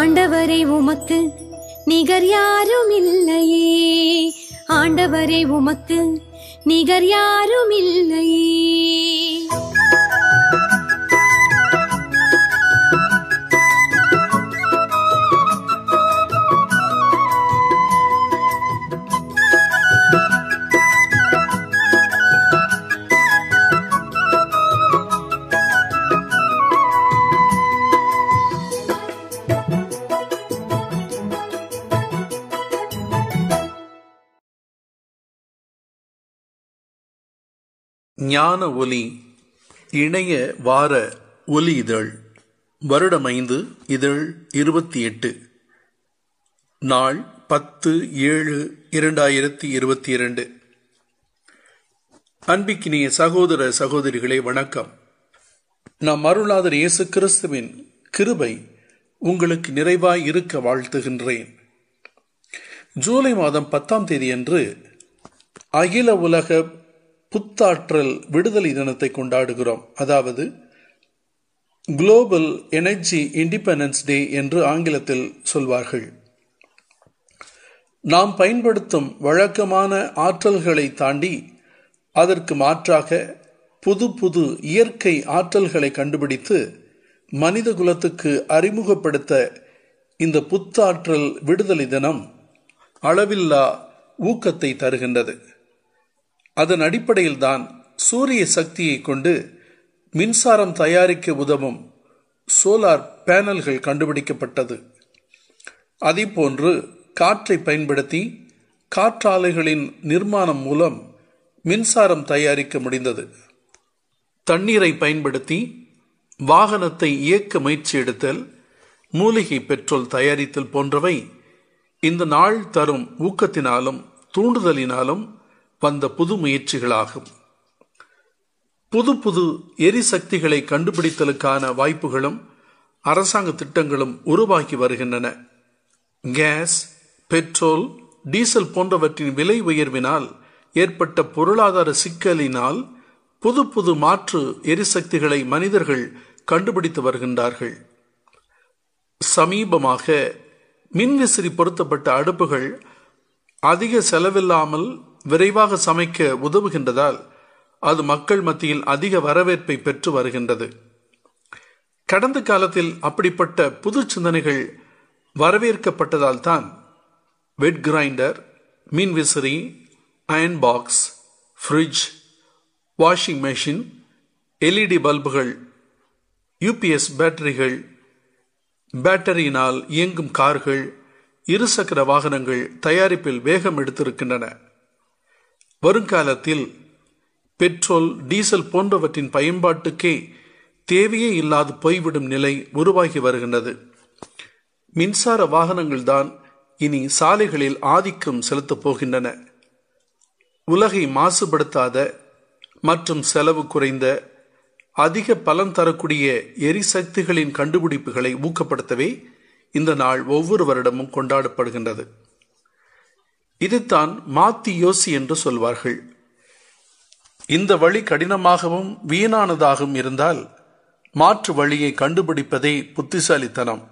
ஆண்டவரே உமக்கு நிகர் யாரும் இல்லையே ஆண்டவரே உமக்கு நிகர் யாரும் இல்லையே ஞான ஒலி இணைய வார ஒலி இதழ் வருடம் ஐந்து இதழ் இருபத்தி எட்டு நாள் பத்து ஏழு இரண்டாயிரத்தி இருபத்தி இரண்டு அன்பிக்கினிய சகோதர சகோதரிகளே வணக்கம் நம் அருளாதர் இயேசு கிறிஸ்துவின் கிருபை உங்களுக்கு நிறைவாய் இருக்க வாழ்த்துகின்றேன் ஜூலை மாதம் பத்தாம் தேதியன்று அகில உலக புத்தாற்றல் விடுதலை தினத்தை கொண்டாடுகிறோம் அதாவது குளோபல் எனர்ஜி இண்டிபெண்டன்ஸ் டே என்று ஆங்கிலத்தில் சொல்வார்கள் நாம் பயன்படுத்தும் வழக்கமான ஆற்றல்களை தாண்டி அதற்கு மாற்றாக புது புது இயற்கை ஆற்றல்களை கண்டுபிடித்து மனித குலத்துக்கு அறிமுகப்படுத்த இந்த புத்தாற்றல் விடுதலை தினம் அளவில்லா ஊக்கத்தை தருகின்றது அதன் அடிப்படையில்தான் சூரிய சக்தியை கொண்டு மின்சாரம் தயாரிக்க உதவும் சோலார் பேனல்கள் கண்டுபிடிக்கப்பட்டது அதேபோன்று காற்றை பயன்படுத்தி காற்றாலைகளின் நிர்மாணம் மூலம் மின்சாரம் தயாரிக்க முடிந்தது தண்ணீரை பயன்படுத்தி வாகனத்தை இயக்க முயற்சி எடுத்தல் மூலிகை பெட்ரோல் தயாரித்தல் போன்றவை இந்த நாள் தரும் ஊக்கத்தினாலும் தூண்டுதலினாலும் வந்த புது முயற்சிகளாகும் புது புது எரிசக்திகளை கண்டுபிடித்தலுக்கான வாய்ப்புகளும் அரசாங்க திட்டங்களும் உருவாகி வருகின்றன கேஸ் பெட்ரோல் டீசல் போன்றவற்றின் விலை உயர்வினால் ஏற்பட்ட பொருளாதார சிக்கலினால் புது புது மாற்று எரிசக்திகளை மனிதர்கள் கண்டுபிடித்து வருகின்றார்கள் சமீபமாக மின்விசிறி பொருத்தப்பட்ட அடுப்புகள் அதிக செலவில்லாமல் விரைவாக சமைக்க உதவுகின்றதால் அது மக்கள் மத்தியில் அதிக வரவேற்பை பெற்று வருகின்றது கடந்த காலத்தில் அப்படிப்பட்ட புது சிந்தனைகள் வரவேற்கப்பட்டதால் தான் வெட் கிரைண்டர் மின்விசிறி iron box fridge washing machine LED பல்புகள் யூபிஎஸ் பேட்டரிகள் பேட்டரியினால் இயங்கும் கார்கள் இருசக்கர வாகனங்கள் தயாரிப்பில் வேகம் எடுத்திருக்கின்றன வருங்காலத்தில் பெட்ரோல் டீசல் போன்றவற்றின் பயன்பாட்டுக்கே தேவையே இல்லாது போய்விடும் நிலை உருவாகி வருகின்றது மின்சார வாகனங்கள் தான் இனி சாலைகளில் ஆதிக்கம் செலுத்தப் போகின்றன உலகை மாசுபடுத்தாத மற்றும் செலவு குறைந்த அதிக பலன் தரக்கூடிய எரிசக்திகளின் கண்டுபிடிப்புகளை ஊக்கப்படுத்தவே இந்த நாள் ஒவ்வொரு வருடமும் கொண்டாடப்படுகின்றது இதைத்தான் மாத்தி யோசி என்று சொல்வார்கள் இந்த வழி கடினமாகவும் வீணானதாகவும் இருந்தால் மாற்று வழியை கண்டுபிடிப்பதே புத்திசாலித்தனம்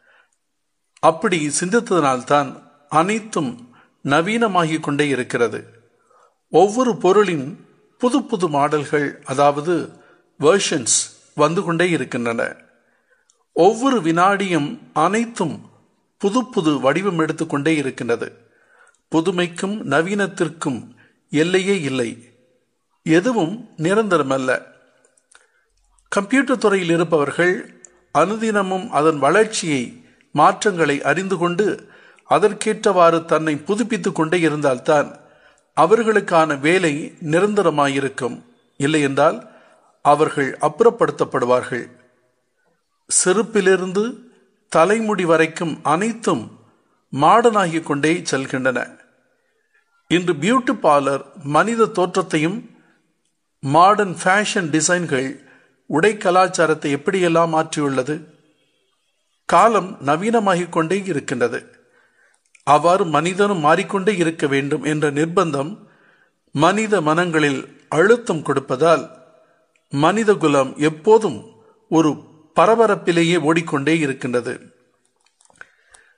அப்படி சிந்தித்ததனால்தான் அனைத்தும் நவீனமாகிக் கொண்டே இருக்கிறது ஒவ்வொரு பொருளின் புது புது மாடல்கள் அதாவது வேர்ஷன்ஸ் வந்து கொண்டே இருக்கின்றன ஒவ்வொரு வினாடியும் அனைத்தும் புது புது வடிவம் எடுத்துக்கொண்டே இருக்கின்றது புதுமைக்கும் நவீனத்திற்கும் எல்லையே இல்லை எதுவும் நிரந்தரமல்ல கம்ப்யூட்டர் துறையில் இருப்பவர்கள் அனுதினமும் அதன் வளர்ச்சியை மாற்றங்களை அறிந்து கொண்டு அதற்கேற்றவாறு தன்னை புதுப்பித்துக் கொண்டே இருந்தால்தான் அவர்களுக்கான வேலை நிரந்தரமாயிருக்கும் இல்லையென்றால் அவர்கள் அப்புறப்படுத்தப்படுவார்கள் செருப்பிலிருந்து தலைமுடி வரைக்கும் அனைத்தும் மாடனாகிக் கொண்டே செல்கின்றன இன்று பியூட்டி பார்லர் மனித தோற்றத்தையும் மாடர்ன் ஃபேஷன் டிசைன்கள் உடை கலாச்சாரத்தை எப்படியெல்லாம் மாற்றியுள்ளது காலம் நவீனமாகிக் கொண்டே இருக்கின்றது அவ்வாறு மனிதனும் மாறிக்கொண்டே இருக்க வேண்டும் என்ற நிர்பந்தம் மனித மனங்களில் அழுத்தம் கொடுப்பதால் மனித குலம் எப்போதும் ஒரு பரபரப்பிலேயே ஓடிக்கொண்டே இருக்கின்றது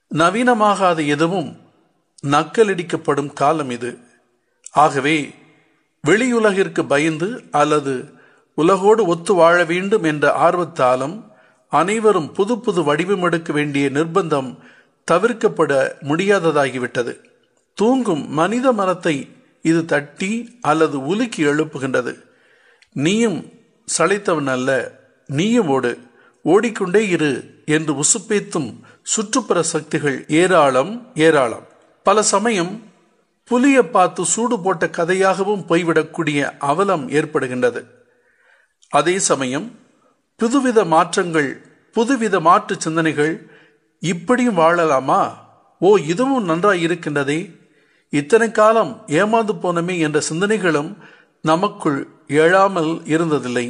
நவீனமாகாத எதுவும் நக்கலடிக்கப்படும் காலம் இது ஆகவே வெளியுலகிற்கு பயந்து அல்லது உலகோடு ஒத்து வாழ வேண்டும் என்ற ஆர்வத்தாலும் அனைவரும் புது புது வடிவம் எடுக்க வேண்டிய நிர்பந்தம் தவிர்க்கப்பட முடியாததாகிவிட்டது தூங்கும் மனித மனத்தை இது தட்டி அல்லது உலுக்கி எழுப்புகின்றது நீயும் சளைத்தவன் அல்ல நீயும் ஓடு ஓடிக்கொண்டே இரு என்று உசுப்பேத்தும் சுற்றுப்புற சக்திகள் ஏராளம் ஏராளம் பல சமயம் புலிய பார்த்து சூடு போட்ட கதையாகவும் போய்விடக்கூடிய அவலம் ஏற்படுகின்றது அதே சமயம் புதுவித மாற்றங்கள் புதுவித மாற்று சிந்தனைகள் இப்படியும் வாழலாமா ஓ இதுவும் நன்றாய் இருக்கின்றதே இத்தனை காலம் ஏமாந்து போனமே என்ற சிந்தனைகளும் நமக்குள் எழாமல் இருந்ததில்லை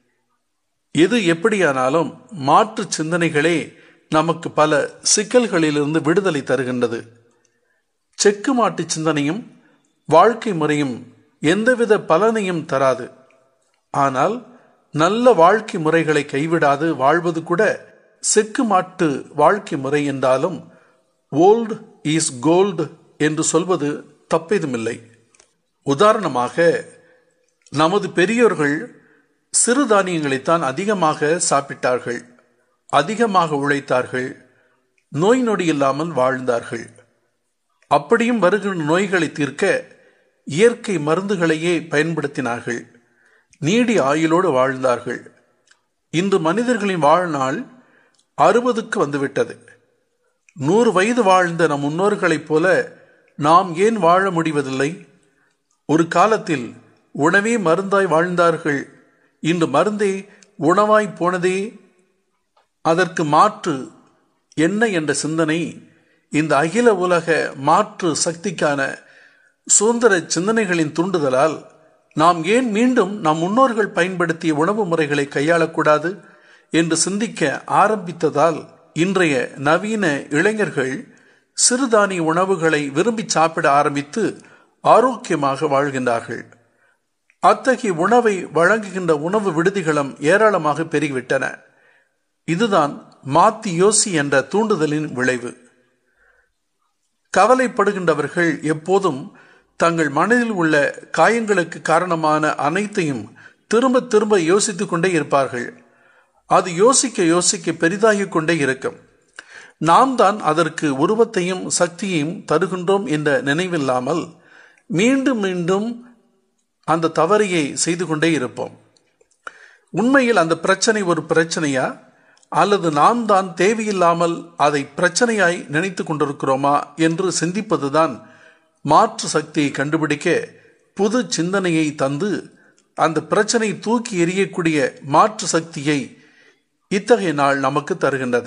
எது எப்படியானாலும் மாற்று சிந்தனைகளே நமக்கு பல சிக்கல்களிலிருந்து விடுதலை தருகின்றது செக்கு மாட்டு சிந்தனையும் வாழ்க்கை முறையும் எந்தவித பலனையும் தராது ஆனால் நல்ல வாழ்க்கை முறைகளை கைவிடாது வாழ்வது கூட செக்கு மாட்டு வாழ்க்கை முறை என்றாலும் ஓல்டு இஸ் கோல்டு என்று சொல்வது தப்பேதுமில்லை உதாரணமாக நமது பெரியோர்கள் சிறுதானியங்களைத்தான் அதிகமாக சாப்பிட்டார்கள் அதிகமாக உழைத்தார்கள் நோய் நொடி இல்லாமல் வாழ்ந்தார்கள் அப்படியும் வருகின்ற நோய்களை தீர்க்க இயற்கை மருந்துகளையே பயன்படுத்தினார்கள் நீடி ஆயுளோடு வாழ்ந்தார்கள் இன்று மனிதர்களின் வாழ்நாள் அறுபதுக்கு வந்துவிட்டது நூறு வயது வாழ்ந்த நம் முன்னோர்களைப் போல நாம் ஏன் வாழ முடிவதில்லை ஒரு காலத்தில் உணவே மருந்தாய் வாழ்ந்தார்கள் இன்று மருந்தே உணவாய் போனதே அதற்கு மாற்று என்ன என்ற சிந்தனை இந்த அகில உலக மாற்று சக்திக்கான சுதந்திர சிந்தனைகளின் தூண்டுதலால் நாம் ஏன் மீண்டும் நம் முன்னோர்கள் பயன்படுத்திய உணவு முறைகளை கையாளக்கூடாது என்று சிந்திக்க ஆரம்பித்ததால் இன்றைய நவீன இளைஞர்கள் சிறுதானிய உணவுகளை விரும்பி சாப்பிட ஆரம்பித்து ஆரோக்கியமாக வாழ்கின்றார்கள் அத்தகைய உணவை வழங்குகின்ற உணவு விடுதிகளும் ஏராளமாக பெருகிவிட்டன இதுதான் மாத்தி யோசி என்ற தூண்டுதலின் விளைவு கவலைப்படுகின்றவர்கள் எப்போதும் தங்கள் மனதில் உள்ள காயங்களுக்கு காரணமான அனைத்தையும் திரும்ப திரும்ப யோசித்துக் கொண்டே இருப்பார்கள் அது யோசிக்க யோசிக்க பெரிதாகிக் கொண்டே இருக்கும் நாம் தான் அதற்கு உருவத்தையும் சக்தியையும் தருகின்றோம் என்ற நினைவில்லாமல் மீண்டும் மீண்டும் அந்த தவறையை செய்து கொண்டே இருப்போம் உண்மையில் அந்த பிரச்சனை ஒரு பிரச்சனையா அல்லது நாம் தான் தேவையில்லாமல் அதை பிரச்சனையாய் நினைத்து கொண்டிருக்கிறோமா என்று சிந்திப்பதுதான் மாற்று சக்தியை கண்டுபிடிக்க புது சிந்தனையை தந்து அந்த பிரச்சனை தூக்கி எறியக்கூடிய மாற்று சக்தியை இத்தகைய நாள் நமக்கு தருகின்றது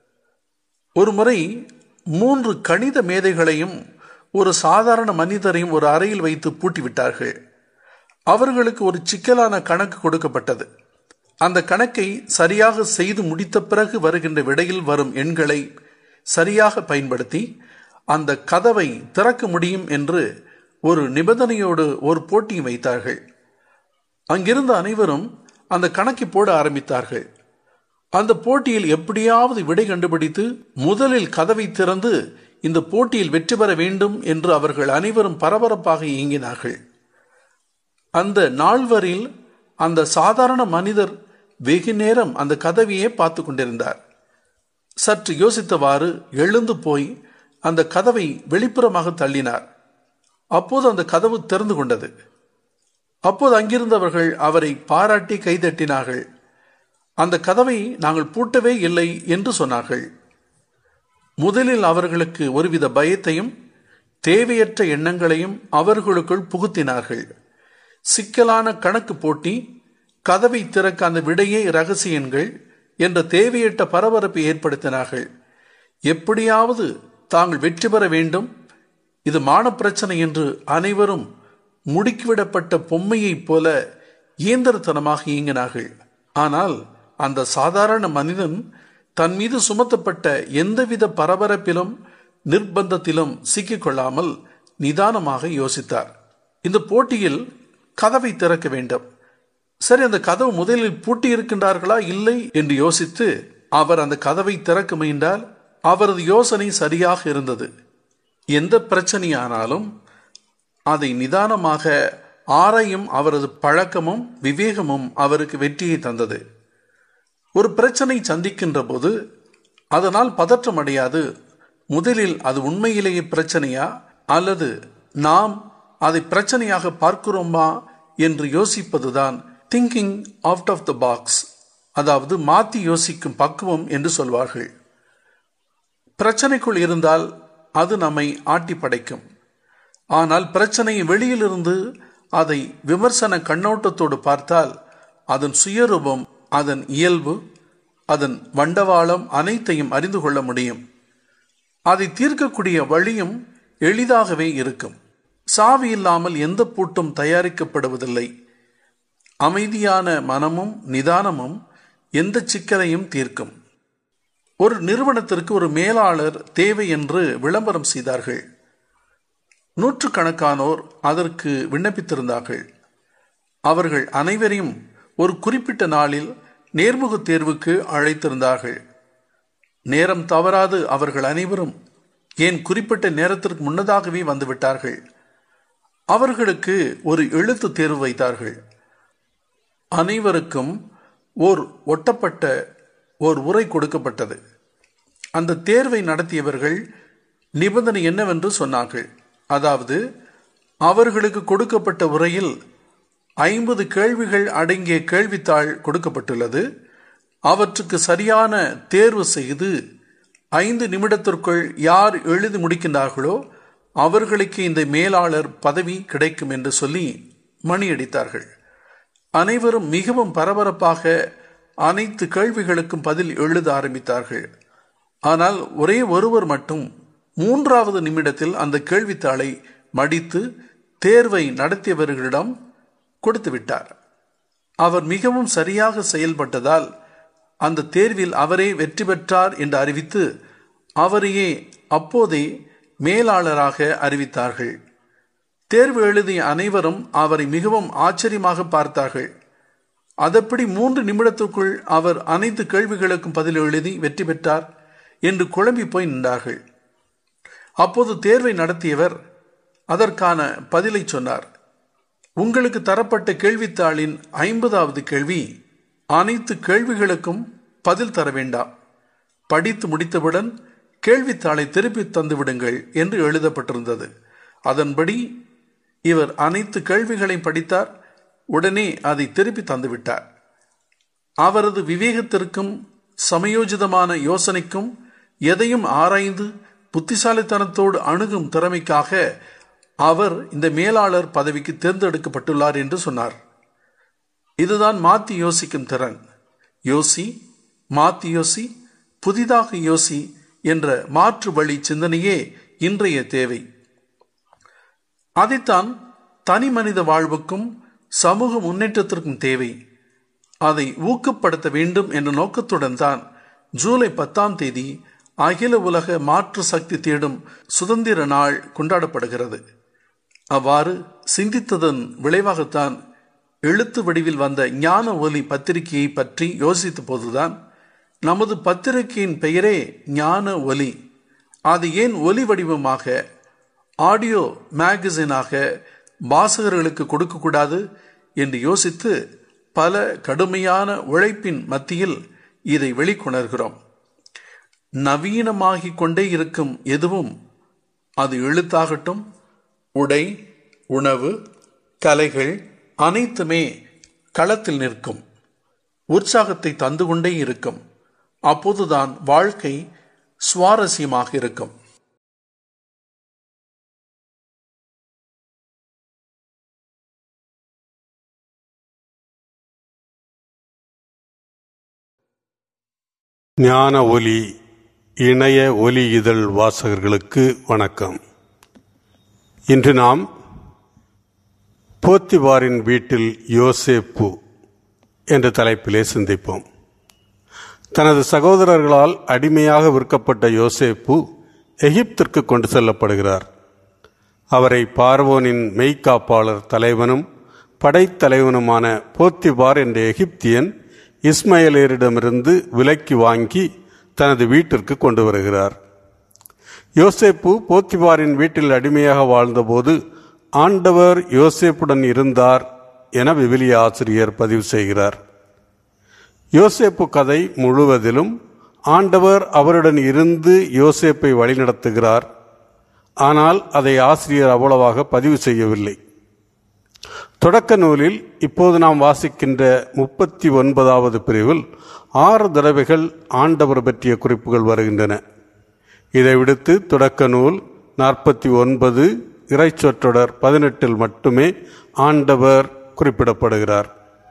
ஒரு முறை மூன்று கணித மேதைகளையும் ஒரு சாதாரண மனிதரையும் ஒரு அறையில் வைத்து பூட்டிவிட்டார்கள் அவர்களுக்கு ஒரு சிக்கலான கணக்கு கொடுக்கப்பட்டது அந்த கணக்கை சரியாக செய்து முடித்த பிறகு வருகின்ற விடையில் வரும் எண்களை சரியாக பயன்படுத்தி அந்த கதவை திறக்க முடியும் என்று ஒரு நிபந்தனையோடு ஒரு போட்டியும் வைத்தார்கள் அங்கிருந்த அனைவரும் அந்த கணக்கை போட ஆரம்பித்தார்கள் அந்த போட்டியில் எப்படியாவது விடை கண்டுபிடித்து முதலில் கதவை திறந்து இந்த போட்டியில் வெற்றி பெற வேண்டும் என்று அவர்கள் அனைவரும் பரபரப்பாக இயங்கினார்கள் அந்த நால்வரில் அந்த சாதாரண மனிதர் வெகு நேரம் அந்த கதவையே பார்த்து கொண்டிருந்தார் சற்று யோசித்தவாறு எழுந்து போய் அந்த கதவை வெளிப்புறமாக தள்ளினார் அப்போது அந்த கதவு திறந்து கொண்டது அப்போது அங்கிருந்தவர்கள் அவரை பாராட்டி கைதட்டினார்கள் அந்த கதவை நாங்கள் பூட்டவே இல்லை என்று சொன்னார்கள் முதலில் அவர்களுக்கு ஒருவித பயத்தையும் தேவையற்ற எண்ணங்களையும் அவர்களுக்குள் புகுத்தினார்கள் சிக்கலான கணக்கு போட்டி கதவை திறக்க அந்த விடையே ரகசியங்கள் என்ற தேவையற்ற பரபரப்பை ஏற்படுத்தினார்கள் எப்படியாவது தாங்கள் வெற்றி பெற வேண்டும் இது மான பிரச்சனை என்று அனைவரும் முடுக்கிவிடப்பட்ட பொம்மையைப் போல இயந்திரத்தனமாக இயங்கினார்கள் ஆனால் அந்த சாதாரண மனிதன் தன் மீது சுமத்தப்பட்ட எந்தவித பரபரப்பிலும் நிர்பந்தத்திலும் சிக்கிக்கொள்ளாமல் நிதானமாக யோசித்தார் இந்த போட்டியில் கதவை திறக்க வேண்டும் சரி அந்த கதவு முதலில் பூட்டி இருக்கின்றார்களா இல்லை என்று யோசித்து அவர் அந்த கதவை திறக்க முயன்றால் அவரது யோசனை சரியாக இருந்தது எந்த பிரச்சனையானாலும் அதை நிதானமாக ஆராயும் அவரது பழக்கமும் விவேகமும் அவருக்கு வெற்றியை தந்தது ஒரு பிரச்சனை சந்திக்கின்ற போது அதனால் பதற்றம் அடையாது முதலில் அது உண்மையிலேயே பிரச்சனையா அல்லது நாம் அதை பிரச்சனையாக பார்க்கிறோமா என்று யோசிப்பதுதான் thinking out of the box அதாவது மாத்தி யோசிக்கும் பக்குவம் என்று சொல்வார்கள் பிரச்சனைக்குள் இருந்தால் அது நம்மை ஆட்டி படைக்கும் ஆனால் பிரச்சனையை வெளியிலிருந்து அதை விமர்சன கண்ணோட்டத்தோடு பார்த்தால் அதன் சுயரூபம் அதன் இயல்பு அதன் வண்டவாளம் அனைத்தையும் அறிந்து கொள்ள முடியும் அதை தீர்க்கக்கூடிய வழியும் எளிதாகவே இருக்கும் சாவி இல்லாமல் எந்த பூட்டும் தயாரிக்கப்படுவதில்லை அமைதியான மனமும் நிதானமும் எந்த சிக்கலையும் தீர்க்கும் ஒரு நிறுவனத்திற்கு ஒரு மேலாளர் தேவை என்று விளம்பரம் செய்தார்கள் நூற்றுக்கணக்கானோர் அதற்கு விண்ணப்பித்திருந்தார்கள் அவர்கள் அனைவரையும் ஒரு குறிப்பிட்ட நாளில் நேர்முக தேர்வுக்கு அழைத்திருந்தார்கள் நேரம் தவறாது அவர்கள் அனைவரும் ஏன் குறிப்பிட்ட நேரத்திற்கு முன்னதாகவே வந்துவிட்டார்கள் அவர்களுக்கு ஒரு எழுத்து தேர்வு வைத்தார்கள் அனைவருக்கும் ஓர் ஒட்டப்பட்ட ஓர் உரை கொடுக்கப்பட்டது அந்த தேர்வை நடத்தியவர்கள் நிபந்தனை என்னவென்று சொன்னார்கள் அதாவது அவர்களுக்கு கொடுக்கப்பட்ட உரையில் ஐம்பது கேள்விகள் அடங்கிய கேள்வித்தாள் கொடுக்கப்பட்டுள்ளது அவற்றுக்கு சரியான தேர்வு செய்து ஐந்து நிமிடத்திற்குள் யார் எழுதி முடிக்கின்றார்களோ அவர்களுக்கு இந்த மேலாளர் பதவி கிடைக்கும் என்று சொல்லி மணியடித்தார்கள் அனைவரும் மிகவும் பரபரப்பாக அனைத்து கேள்விகளுக்கும் பதில் எழுத ஆரம்பித்தார்கள் ஆனால் ஒரே ஒருவர் மட்டும் மூன்றாவது நிமிடத்தில் அந்த கேள்வித்தாளை மடித்து தேர்வை நடத்தியவர்களிடம் கொடுத்து விட்டார் அவர் மிகவும் சரியாக செயல்பட்டதால் அந்த தேர்வில் அவரே வெற்றி பெற்றார் என்று அறிவித்து அவரையே அப்போதே மேலாளராக அறிவித்தார்கள் தேர்வு எழுதிய அனைவரும் அவரை மிகவும் ஆச்சரியமாக பார்த்தார்கள் அதப்படி மூன்று நிமிடத்துக்குள் அவர் அனைத்து கேள்விகளுக்கும் பதில் எழுதி வெற்றி பெற்றார் என்று குழம்பி போய் நின்றார்கள் அப்போது தேர்வை நடத்தியவர் அதற்கான பதிலை சொன்னார் உங்களுக்கு தரப்பட்ட கேள்வித்தாளின் ஐம்பதாவது கேள்வி அனைத்து கேள்விகளுக்கும் பதில் தர வேண்டாம் படித்து முடித்தவுடன் கேள்வித்தாளை திருப்பி தந்து விடுங்கள் என்று எழுதப்பட்டிருந்தது அதன்படி இவர் அனைத்து கேள்விகளையும் படித்தார் உடனே அதை திருப்பி தந்துவிட்டார் அவரது விவேகத்திற்கும் சமயோஜிதமான யோசனைக்கும் எதையும் ஆராய்ந்து புத்திசாலித்தனத்தோடு அணுகும் திறமைக்காக அவர் இந்த மேலாளர் பதவிக்கு தேர்ந்தெடுக்கப்பட்டுள்ளார் என்று சொன்னார் இதுதான் மாத்தி யோசிக்கும் திறன் யோசி மாத்தி யோசி புதிதாக யோசி என்ற மாற்று வழி சிந்தனையே இன்றைய தேவை அதைத்தான் தனி மனித வாழ்வுக்கும் சமூக முன்னேற்றத்திற்கும் தேவை அதை ஊக்கப்படுத்த வேண்டும் என்ற நோக்கத்துடன் தான் ஜூலை பத்தாம் தேதி அகில உலக மாற்று சக்தி தேடும் சுதந்திர நாள் கொண்டாடப்படுகிறது அவ்வாறு சிந்தித்ததன் விளைவாகத்தான் எழுத்து வடிவில் வந்த ஞான ஒலி பத்திரிகையை பற்றி யோசித்த போதுதான் நமது பத்திரிகையின் பெயரே ஞான ஒலி அது ஏன் ஒலி வடிவமாக ஆடியோ மேகசினாக வாசகர்களுக்கு கொடுக்கக்கூடாது என்று யோசித்து பல கடுமையான உழைப்பின் மத்தியில் இதை வெளிக்கொணர்கிறோம் நவீனமாகிக் கொண்டே இருக்கும் எதுவும் அது எழுத்தாகட்டும் உடை உணவு கலைகள் அனைத்துமே களத்தில் நிற்கும் உற்சாகத்தை தந்து கொண்டே இருக்கும் அப்போதுதான் வாழ்க்கை சுவாரஸ்யமாக இருக்கும் ஞான ஒலி இணைய ஒலி இதழ் வாசகர்களுக்கு வணக்கம் இன்று நாம் போத்திவாரின் வீட்டில் யோசேப்பு என்ற தலைப்பிலே சிந்திப்போம் தனது சகோதரர்களால் அடிமையாக விற்கப்பட்ட யோசேப்பு எகிப்திற்கு கொண்டு செல்லப்படுகிறார் அவரை பார்வோனின் மெய்க்காப்பாளர் தலைவனும் படைத்தலைவனுமான போத்திபார் என்ற எகிப்தியன் இஸ்மயலேரிடமிருந்து விலக்கி வாங்கி தனது வீட்டிற்கு கொண்டு வருகிறார் யோசேப்பு போத்திபாரின் வீட்டில் அடிமையாக வாழ்ந்தபோது ஆண்டவர் யோசேப்புடன் இருந்தார் என விவிலிய ஆசிரியர் பதிவு செய்கிறார் யோசேப்பு கதை முழுவதிலும் ஆண்டவர் அவருடன் இருந்து யோசேப்பை வழிநடத்துகிறார் ஆனால் அதை ஆசிரியர் அவ்வளவாக பதிவு செய்யவில்லை தொடக்க நூலில் இப்போது நாம் வாசிக்கின்ற முப்பத்தி ஒன்பதாவது பிரிவில் ஆறு தடவைகள் ஆண்டவர் பற்றிய குறிப்புகள் வருகின்றன இதை விடுத்து தொடக்க நூல் நாற்பத்தி ஒன்பது இறைச்சொற்றொடர் பதினெட்டில் மட்டுமே ஆண்டவர் குறிப்பிடப்படுகிறார்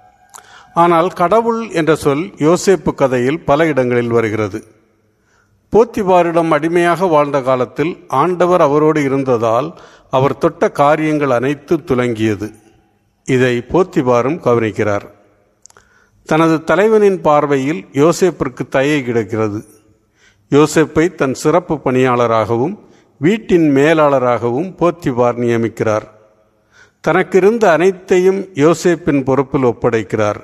ஆனால் கடவுள் என்ற சொல் யோசேப்பு கதையில் பல இடங்களில் வருகிறது போத்திபாரிடம் அடிமையாக வாழ்ந்த காலத்தில் ஆண்டவர் அவரோடு இருந்ததால் அவர் தொட்ட காரியங்கள் அனைத்தும் துலங்கியது இதை போத்திபாரும் கவனிக்கிறார் தனது தலைவனின் பார்வையில் யோசேப்பிற்கு தயை கிடக்கிறது யோசேப்பை தன் சிறப்பு பணியாளராகவும் வீட்டின் மேலாளராகவும் போத்திபார் நியமிக்கிறார் தனக்கிருந்த அனைத்தையும் யோசேப்பின் பொறுப்பில் ஒப்படைக்கிறார்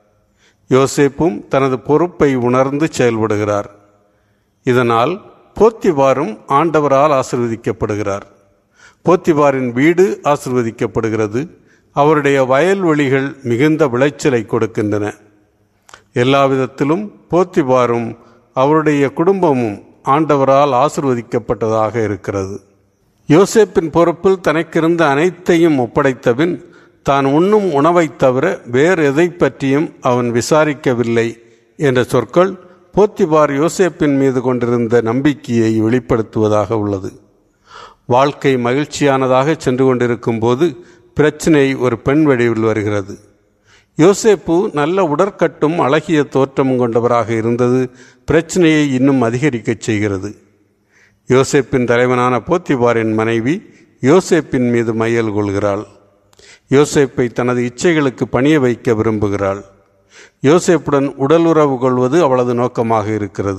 யோசேப்பும் தனது பொறுப்பை உணர்ந்து செயல்படுகிறார் இதனால் போத்திபாரும் ஆண்டவரால் ஆசிர்வதிக்கப்படுகிறார் போத்திபாரின் வீடு ஆசிர்வதிக்கப்படுகிறது அவருடைய வயல்வெளிகள் மிகுந்த விளைச்சலை கொடுக்கின்றன எல்லா விதத்திலும் போத்திபாரும் அவருடைய குடும்பமும் ஆண்டவரால் ஆசிர்வதிக்கப்பட்டதாக இருக்கிறது யோசேப்பின் பொறுப்பில் தனக்கிருந்த அனைத்தையும் ஒப்படைத்தபின் தான் உண்ணும் உணவைத் தவிர வேறு எதை பற்றியும் அவன் விசாரிக்கவில்லை என்ற சொற்கள் போத்திபார் யோசேப்பின் மீது கொண்டிருந்த நம்பிக்கையை வெளிப்படுத்துவதாக உள்ளது வாழ்க்கை மகிழ்ச்சியானதாக சென்று கொண்டிருக்கும் போது பிரச்சினை ஒரு பெண் வடிவில் வருகிறது யோசேப்பு நல்ல உடற்கட்டும் அழகிய தோற்றமும் கொண்டவராக இருந்தது பிரச்சனையை இன்னும் அதிகரிக்கச் செய்கிறது யோசேப்பின் தலைவனான போத்திபாரின் மனைவி யோசேப்பின் மீது மையல் கொள்கிறாள் யோசேப்பை தனது இச்சைகளுக்கு பணிய வைக்க விரும்புகிறாள் யோசேப்புடன் உடலுறவு கொள்வது அவளது நோக்கமாக இருக்கிறது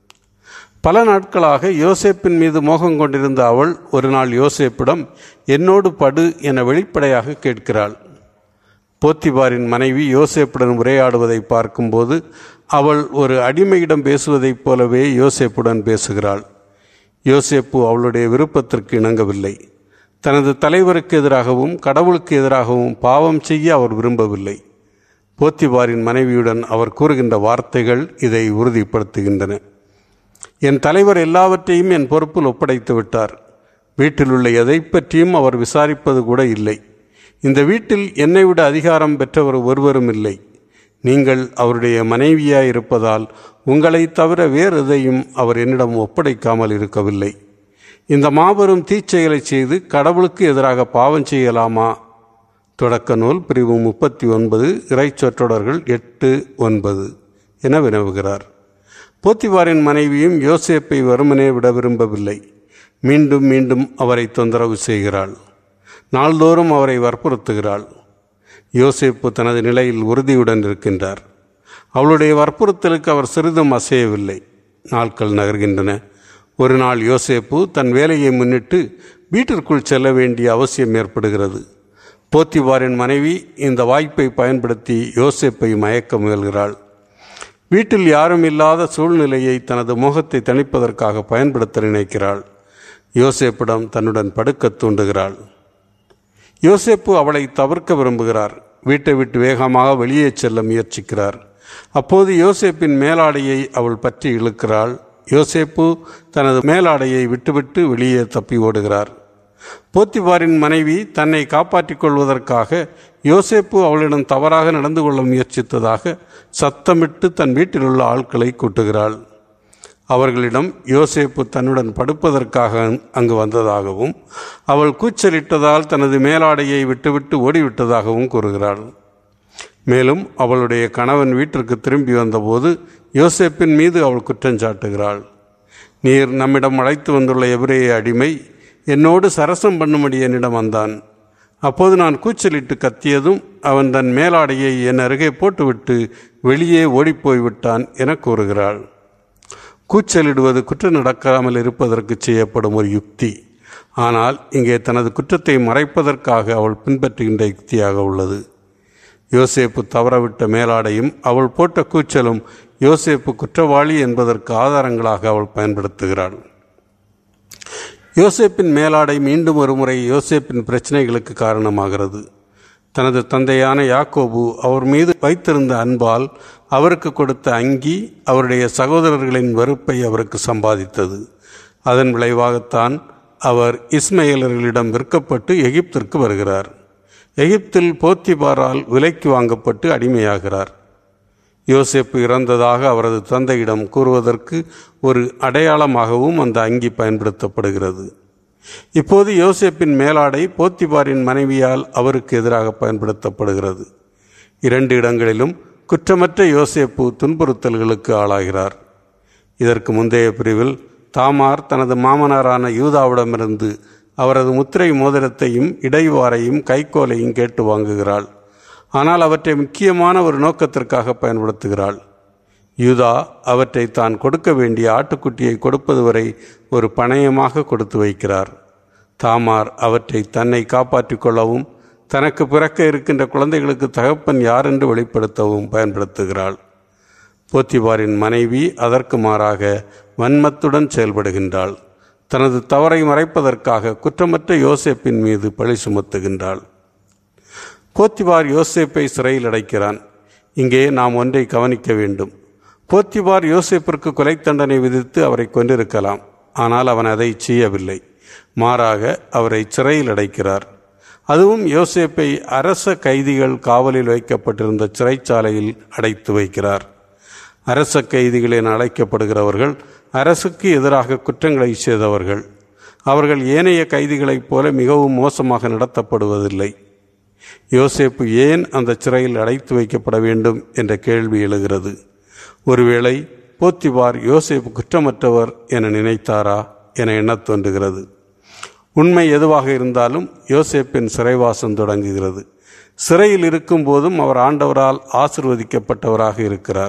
பல நாட்களாக யோசேப்பின் மீது மோகம் கொண்டிருந்த அவள் ஒரு நாள் யோசேப்பிடம் என்னோடு படு என வெளிப்படையாக கேட்கிறாள் போத்திபாரின் மனைவி யோசேப்புடன் உரையாடுவதை பார்க்கும்போது அவள் ஒரு அடிமையிடம் பேசுவதைப் போலவே யோசேப்புடன் பேசுகிறாள் யோசேப்பு அவளுடைய விருப்பத்திற்கு இணங்கவில்லை தனது தலைவருக்கு எதிராகவும் கடவுளுக்கு எதிராகவும் பாவம் செய்ய அவர் விரும்பவில்லை போத்திபாரின் மனைவியுடன் அவர் கூறுகின்ற வார்த்தைகள் இதை உறுதிப்படுத்துகின்றன என் தலைவர் எல்லாவற்றையும் என் பொறுப்பில் ஒப்படைத்து விட்டார் வீட்டில் உள்ள எதை பற்றியும் அவர் விசாரிப்பது கூட இல்லை இந்த வீட்டில் என்னை விட அதிகாரம் பெற்றவர் ஒருவரும் இல்லை நீங்கள் அவருடைய மனைவியாய் இருப்பதால் உங்களை தவிர வேறு எதையும் அவர் என்னிடம் ஒப்படைக்காமல் இருக்கவில்லை இந்த மாபெரும் தீச்செயலை செய்து கடவுளுக்கு எதிராக பாவம் செய்யலாமா தொடக்க நூல் பிரிவு முப்பத்தி ஒன்பது இறைச்சொற்றொடர்கள் எட்டு ஒன்பது என வினவுகிறார் போத்திவாரின் மனைவியும் யோசேப்பை வருமனே விட விரும்பவில்லை மீண்டும் மீண்டும் அவரை தொந்தரவு செய்கிறாள் நாள்தோறும் அவரை வற்புறுத்துகிறாள் யோசேப்பு தனது நிலையில் உறுதியுடன் இருக்கின்றார் அவளுடைய வற்புறுத்தலுக்கு அவர் சிறிதும் அசையவில்லை நாட்கள் நகர்கின்றன ஒரு நாள் யோசேப்பு தன் வேலையை முன்னிட்டு வீட்டிற்குள் செல்ல வேண்டிய அவசியம் ஏற்படுகிறது போத்திவாரின் மனைவி இந்த வாய்ப்பை பயன்படுத்தி யோசேப்பை மயக்க முயல்கிறாள் வீட்டில் யாரும் இல்லாத சூழ்நிலையை தனது முகத்தை தணிப்பதற்காக பயன்படுத்த நினைக்கிறாள் யோசேப்பிடம் தன்னுடன் படுக்க தூண்டுகிறாள் யோசேப்பு அவளை தவிர்க்க விரும்புகிறார் வீட்டை விட்டு வேகமாக வெளியே செல்ல முயற்சிக்கிறார் அப்போது யோசேப்பின் மேலாடையை அவள் பற்றி இழுக்கிறாள் யோசேப்பு தனது மேலாடையை விட்டுவிட்டு வெளியே தப்பி ஓடுகிறார் போத்திபாரின் மனைவி தன்னை காப்பாற்றிக் கொள்வதற்காக யோசேப்பு அவளிடம் தவறாக நடந்து கொள்ள முயற்சித்ததாக சத்தமிட்டு தன் வீட்டில் உள்ள ஆட்களை கூட்டுகிறாள் அவர்களிடம் யோசேப்பு தன்னுடன் படுப்பதற்காக அங்கு வந்ததாகவும் அவள் கூச்சலிட்டதால் தனது மேலாடையை விட்டுவிட்டு ஓடிவிட்டதாகவும் கூறுகிறாள் மேலும் அவளுடைய கணவன் வீட்டிற்கு திரும்பி வந்தபோது யோசேப்பின் மீது அவள் குற்றஞ்சாட்டுகிறாள் நீர் நம்மிடம் அழைத்து வந்துள்ள எவரேய அடிமை என்னோடு சரசம் பண்ணும்படி என்னிடம் வந்தான் அப்போது நான் கூச்சலிட்டு கத்தியதும் அவன் தன் மேலாடையை என் அருகே போட்டுவிட்டு வெளியே ஓடிப்போய் விட்டான் என கூறுகிறாள் கூச்சலிடுவது குற்றம் நடக்காமல் இருப்பதற்கு செய்யப்படும் ஒரு யுக்தி ஆனால் இங்கே தனது குற்றத்தை மறைப்பதற்காக அவள் பின்பற்றுகின்ற யுக்தியாக உள்ளது யோசேப்பு தவறவிட்ட மேலாடையும் அவள் போட்ட கூச்சலும் யோசேப்பு குற்றவாளி என்பதற்கு ஆதாரங்களாக அவள் பயன்படுத்துகிறாள் யோசேப்பின் மேலாடை மீண்டும் ஒருமுறை யோசேப்பின் பிரச்சனைகளுக்கு காரணமாகிறது தனது தந்தையான யாக்கோபு அவர் மீது வைத்திருந்த அன்பால் அவருக்கு கொடுத்த அங்கி அவருடைய சகோதரர்களின் வெறுப்பை அவருக்கு சம்பாதித்தது அதன் விளைவாகத்தான் அவர் இஸ்மையலர்களிடம் விற்கப்பட்டு எகிப்திற்கு வருகிறார் எகிப்தில் போத்திபாரால் விலைக்கு வாங்கப்பட்டு அடிமையாகிறார் யோசேப்பு இறந்ததாக அவரது தந்தையிடம் கூறுவதற்கு ஒரு அடையாளமாகவும் அந்த அங்கி பயன்படுத்தப்படுகிறது இப்போது யோசேப்பின் மேலாடை போத்திபாரின் மனைவியால் அவருக்கு எதிராக பயன்படுத்தப்படுகிறது இரண்டு இடங்களிலும் குற்றமற்ற யோசேப்பு துன்புறுத்தல்களுக்கு ஆளாகிறார் இதற்கு முந்தைய பிரிவில் தாமார் தனது மாமனாரான யூதாவிடமிருந்து அவரது முத்திரை மோதிரத்தையும் இடைவாரையும் கைக்கோலையும் கேட்டு வாங்குகிறாள் ஆனால் அவற்றை முக்கியமான ஒரு நோக்கத்திற்காக பயன்படுத்துகிறாள் யூதா அவற்றை தான் கொடுக்க வேண்டிய ஆட்டுக்குட்டியை கொடுப்பது வரை ஒரு பணயமாக கொடுத்து வைக்கிறார் தாமார் அவற்றை தன்னை காப்பாற்றிக் கொள்ளவும் தனக்கு பிறக்க இருக்கின்ற குழந்தைகளுக்கு தகப்பன் யார் என்று வெளிப்படுத்தவும் பயன்படுத்துகிறாள் போத்திபாரின் மனைவி அதற்கு மாறாக வன்மத்துடன் செயல்படுகின்றாள் தனது தவறை மறைப்பதற்காக குற்றமற்ற யோசேப்பின் மீது பழி சுமத்துகின்றாள் போத்திபார் யோசேப்பை சிறையில் அடைக்கிறான் இங்கே நாம் ஒன்றை கவனிக்க வேண்டும் போத்திபார் யோசேப்பிற்கு கொலை தண்டனை விதித்து அவரை கொண்டிருக்கலாம் ஆனால் அவன் அதை செய்யவில்லை மாறாக அவரை சிறையில் அடைக்கிறார் அதுவும் யோசேப்பை அரச கைதிகள் காவலில் வைக்கப்பட்டிருந்த சிறைச்சாலையில் அடைத்து வைக்கிறார் அரச கைதிகள் என அழைக்கப்படுகிறவர்கள் அரசுக்கு எதிராக குற்றங்களை செய்தவர்கள் அவர்கள் ஏனைய கைதிகளைப் போல மிகவும் மோசமாக நடத்தப்படுவதில்லை யோசேப்பு ஏன் அந்த சிறையில் அடைத்து வைக்கப்பட வேண்டும் என்ற கேள்வி எழுகிறது ஒருவேளை போத்திபார் யோசேப்பு குற்றமற்றவர் என நினைத்தாரா என எண்ணத் தோன்றுகிறது உண்மை எதுவாக இருந்தாலும் யோசேப்பின் சிறைவாசம் தொடங்குகிறது சிறையில் இருக்கும் போதும் அவர் ஆண்டவரால் ஆசிர்வதிக்கப்பட்டவராக இருக்கிறார்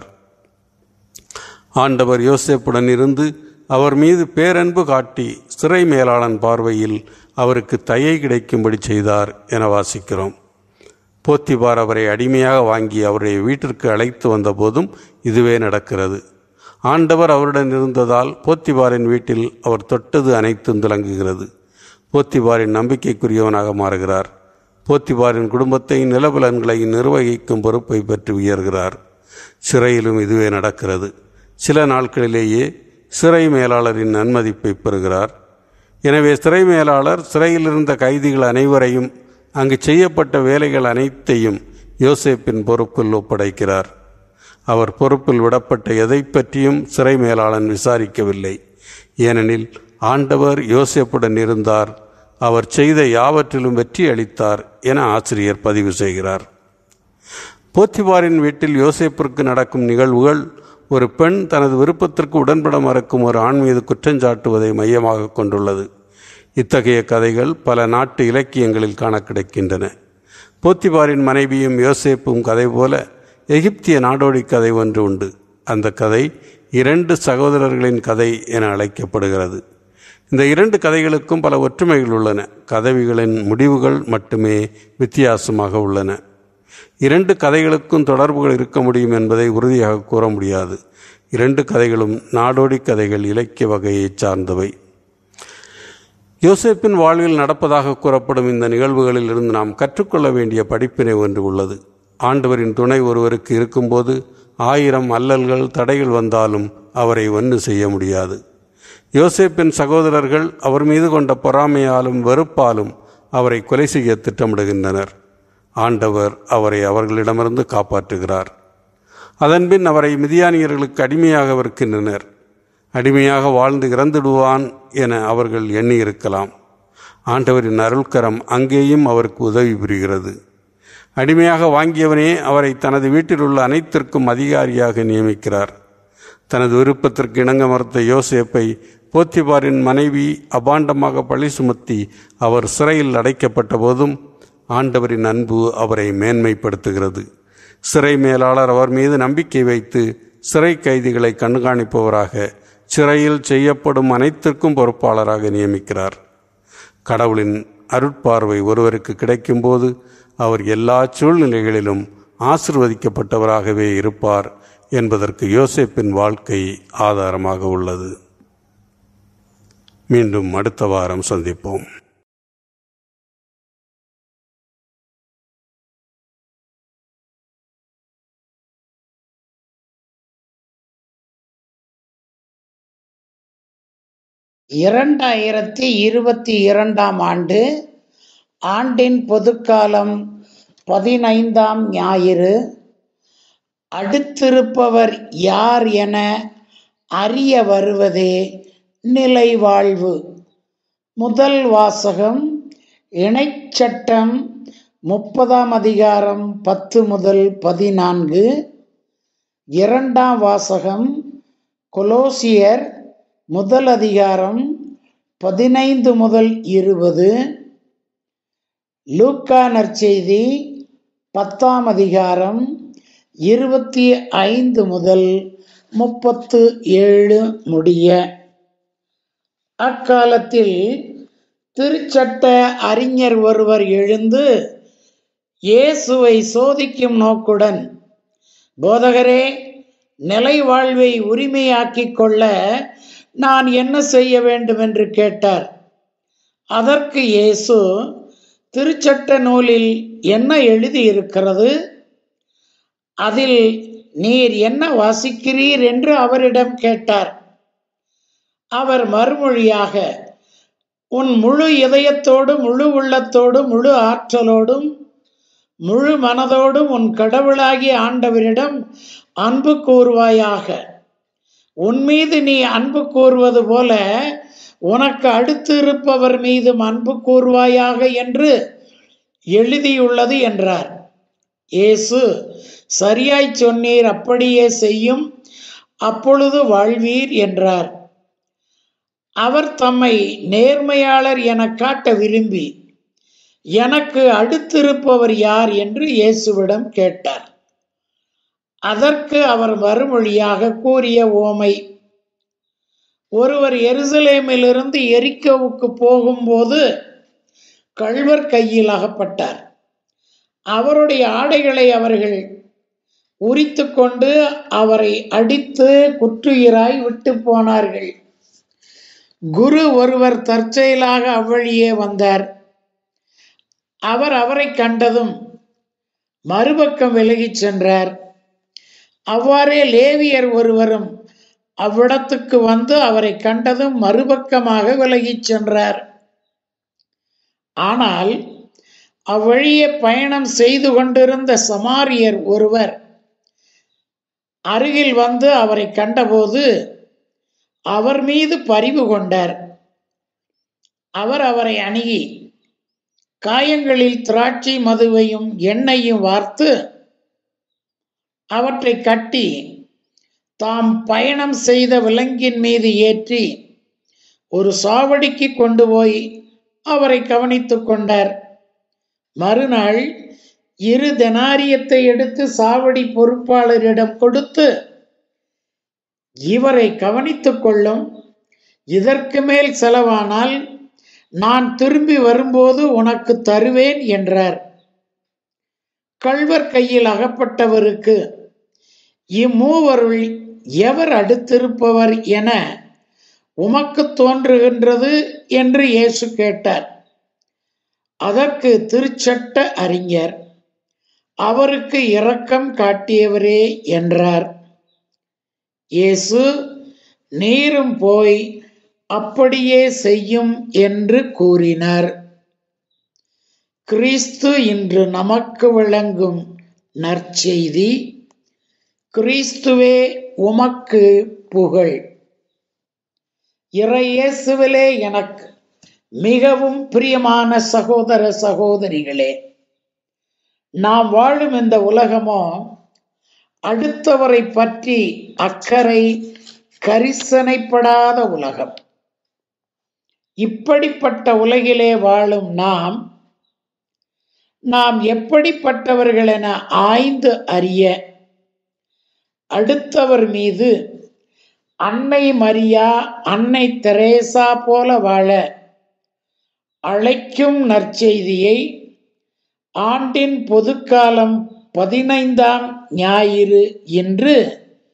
ஆண்டவர் யோசேப்புடன் இருந்து அவர் மீது பேரன்பு காட்டி சிறை மேலாளன் பார்வையில் அவருக்கு தயை கிடைக்கும்படி செய்தார் என வாசிக்கிறோம் போத்திபார் அவரை அடிமையாக வாங்கி அவருடைய வீட்டிற்கு அழைத்து வந்தபோதும் இதுவே நடக்கிறது ஆண்டவர் அவருடன் இருந்ததால் போத்திபாரின் வீட்டில் அவர் தொட்டது அனைத்தும் துலங்குகிறது போத்திபாரின் நம்பிக்கைக்குரியவனாக மாறுகிறார் போத்திபாரின் குடும்பத்தை நிலபலன்களை நிர்வகிக்கும் பொறுப்பை பெற்று உயர்கிறார் சிறையிலும் இதுவே நடக்கிறது சில நாட்களிலேயே சிறை மேலாளரின் நன்மதிப்பை பெறுகிறார் எனவே சிறை மேலாளர் சிறையில் இருந்த கைதிகள் அனைவரையும் அங்கு செய்யப்பட்ட வேலைகள் அனைத்தையும் யோசேப்பின் பொறுப்பில் ஒப்படைக்கிறார் அவர் பொறுப்பில் விடப்பட்ட எதை பற்றியும் சிறை மேலாளன் விசாரிக்கவில்லை ஏனெனில் ஆண்டவர் யோசேப்புடன் இருந்தார் அவர் செய்த யாவற்றிலும் வெற்றி அளித்தார் என ஆசிரியர் பதிவு செய்கிறார் போத்திபாரின் வீட்டில் யோசேப்பிற்கு நடக்கும் நிகழ்வுகள் ஒரு பெண் தனது விருப்பத்திற்கு உடன்பட மறுக்கும் ஒரு ஆண் மீது குற்றஞ்சாட்டுவதை மையமாக கொண்டுள்ளது இத்தகைய கதைகள் பல நாட்டு இலக்கியங்களில் காண கிடைக்கின்றன போத்திபாரின் மனைவியும் யோசேப்பும் கதை போல எகிப்திய நாடோடி கதை ஒன்று உண்டு அந்த கதை இரண்டு சகோதரர்களின் கதை என அழைக்கப்படுகிறது இந்த இரண்டு கதைகளுக்கும் பல ஒற்றுமைகள் உள்ளன கதவிகளின் முடிவுகள் மட்டுமே வித்தியாசமாக உள்ளன இரண்டு கதைகளுக்கும் தொடர்புகள் இருக்க முடியும் என்பதை உறுதியாக கூற முடியாது இரண்டு கதைகளும் நாடோடி கதைகள் இலக்கிய வகையைச் சார்ந்தவை யோசேப்பின் வாழ்வில் நடப்பதாக கூறப்படும் இந்த நிகழ்வுகளில் இருந்து நாம் கற்றுக்கொள்ள வேண்டிய படிப்பினை ஒன்று உள்ளது ஆண்டவரின் துணை ஒருவருக்கு இருக்கும்போது ஆயிரம் அல்லல்கள் தடைகள் வந்தாலும் அவரை ஒன்று செய்ய முடியாது யோசேப்பின் சகோதரர்கள் அவர் மீது கொண்ட பொறாமையாலும் வெறுப்பாலும் அவரை கொலை செய்ய திட்டமிடுகின்றனர் ஆண்டவர் அவரை அவர்களிடமிருந்து காப்பாற்றுகிறார் அதன்பின் அவரை மிதியானியர்களுக்கு அடிமையாக விற்கின்றனர் அடிமையாக வாழ்ந்து இறந்துடுவான் என அவர்கள் எண்ணியிருக்கலாம் ஆண்டவரின் அருள்கரம் அங்கேயும் அவருக்கு உதவி புரிகிறது அடிமையாக வாங்கியவனே அவரை தனது வீட்டில் உள்ள அனைத்திற்கும் அதிகாரியாக நியமிக்கிறார் தனது விருப்பத்திற்கு இணங்க மறுத்த யோசேப்பை போத்திபாரின் மனைவி அபாண்டமாக பழி சுமத்தி அவர் சிறையில் அடைக்கப்பட்ட போதும் ஆண்டவரின் அன்பு அவரை மேன்மைப்படுத்துகிறது சிறை மேலாளர் அவர் மீது நம்பிக்கை வைத்து சிறை கைதிகளை கண்காணிப்பவராக சிறையில் செய்யப்படும் அனைத்திற்கும் பொறுப்பாளராக நியமிக்கிறார் கடவுளின் அருட்பார்வை ஒருவருக்கு கிடைக்கும்போது அவர் எல்லா சூழ்நிலைகளிலும் ஆசிர்வதிக்கப்பட்டவராகவே இருப்பார் என்பதற்கு யோசேப்பின் வாழ்க்கை ஆதாரமாக உள்ளது மீண்டும் அடுத்த வாரம் சந்திப்போம் இரண்டாயிரத்தி இருபத்தி இரண்டாம் ஆண்டு ஆண்டின் பொதுக்காலம் பதினைந்தாம் ஞாயிறு அடுத்திருப்பவர் யார் என அறிய வருவதே நிலை வாழ்வு முதல் வாசகம் இணைச்சட்டம் முப்பதாம் அதிகாரம் பத்து முதல் பதினான்கு இரண்டாம் வாசகம் கொலோசியர் முதல் அதிகாரம் பதினைந்து முதல் இருபது லூக்கா நற்செய்தி பத்தாம் அதிகாரம் இருபத்தி ஐந்து முதல் முப்பத்து ஏழு முடிய அக்காலத்தில் திருச்சட்ட அறிஞர் ஒருவர் எழுந்து இயேசுவை சோதிக்கும் நோக்குடன் போதகரே நிலை வாழ்வை உரிமையாக்கிக் கொள்ள நான் என்ன செய்ய வேண்டும் என்று கேட்டார் அதற்கு இயேசு திருச்சட்ட நூலில் என்ன எழுதியிருக்கிறது அதில் நீர் என்ன வாசிக்கிறீர் என்று அவரிடம் கேட்டார் அவர் மறுமொழியாக உன் முழு இதயத்தோடு முழு உள்ளத்தோடு முழு ஆற்றலோடும் முழு மனதோடும் உன் கடவுளாகிய ஆண்டவரிடம் அன்பு கூறுவாயாக உன் மீது நீ அன்பு கூறுவது போல உனக்கு அடுத்து இருப்பவர் மீதும் அன்பு கூறுவாயாக என்று எழுதியுள்ளது என்றார் இயேசு சரியாய் சொன்னீர் அப்படியே செய்யும் அப்பொழுது வாழ்வீர் என்றார் அவர் தம்மை நேர்மையாளர் என காட்ட விரும்பி எனக்கு அடுத்திருப்பவர் யார் என்று இயேசுவிடம் கேட்டார் அதற்கு அவர் மறுமொழியாக கூறிய ஓமை ஒருவர் எருசலேமிலிருந்து எரிக்கோவுக்கு போகும்போது கள்வர் கையில் அகப்பட்டார் அவருடைய ஆடைகளை அவர்கள் உரித்து கொண்டு அவரை அடித்து குற்றுயிராய் விட்டு போனார்கள் குரு ஒருவர் தற்செயலாக அவ்வழியே வந்தார் அவர் அவரை கண்டதும் மறுபக்கம் விலகிச் சென்றார் அவ்வாறே லேவியர் ஒருவரும் அவ்விடத்துக்கு வந்து அவரை கண்டதும் மறுபக்கமாக விலகிச் சென்றார் ஆனால் அவ்வழியே பயணம் செய்து கொண்டிருந்த சமாரியர் ஒருவர் அருகில் வந்து அவரை கண்டபோது அவர் மீது பரிவு கொண்டார் அவர் அவரை அணுகி காயங்களில் திராட்சை மதுவையும் எண்ணெயும் வார்த்து அவற்றை கட்டி தாம் பயணம் செய்த விலங்கின் மீது ஏற்றி ஒரு சாவடிக்கு கொண்டு போய் அவரை கவனித்துக் கொண்டார் மறுநாள் இரு தெனாரியத்தை எடுத்து சாவடி பொறுப்பாளரிடம் கொடுத்து இவரை கவனித்துக் கொள்ளும் இதற்கு மேல் செலவானால் நான் திரும்பி வரும்போது உனக்கு தருவேன் என்றார் கள்வர் கையில் அகப்பட்டவருக்கு இம்மூவருள் எவர் அடுத்திருப்பவர் என உமக்கு தோன்றுகின்றது என்று இயேசு கேட்டார் அதற்கு திருச்சட்ட அறிஞர் அவருக்கு இரக்கம் காட்டியவரே என்றார் இயேசு நீரும் போய் அப்படியே செய்யும் என்று கூறினார் கிறிஸ்து இன்று நமக்கு விளங்கும் நற்செய்தி கிறிஸ்துவே உமக்கு புகழ் இறையேசுவிலே எனக்கு மிகவும் பிரியமான சகோதர சகோதரிகளே நாம் வாழும் இந்த உலகமோ அடுத்தவரை பற்றி அக்கறை கரிசனைப்படாத உலகம் இப்படிப்பட்ட உலகிலே வாழும் நாம் நாம் எப்படிப்பட்டவர்கள் என ஆய்ந்து அறிய அடுத்தவர் மீது அன்னை மரியா அன்னை தெரேசா போல வாழ அழைக்கும் நற்செய்தியை ஆண்டின் பொதுக்காலம் பதினைந்தாம் ஞாயிறு என்று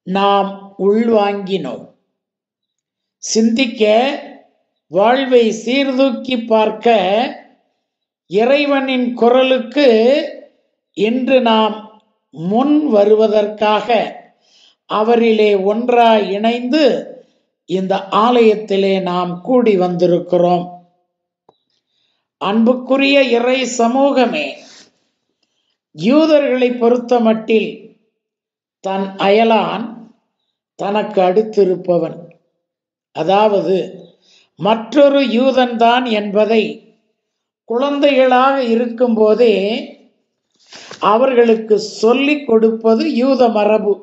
நாம் உள்வாங்கினோம் சிந்திக்க வாழ்வை சீர்தூக்கி பார்க்க இறைவனின் குரலுக்கு இன்று நாம் முன் வருவதற்காக அவரிலே ஒன்றாய் இணைந்து இந்த ஆலயத்திலே நாம் கூடி வந்திருக்கிறோம் அன்புக்குரிய இறை சமூகமே யூதர்களை பொறுத்தமட்டில் தன் அயலான் தனக்கு அடுத்திருப்பவன் அதாவது மற்றொரு யூதன்தான் என்பதை குழந்தைகளாக இருக்கும்போதே அவர்களுக்கு சொல்லிக் கொடுப்பது யூத மரபு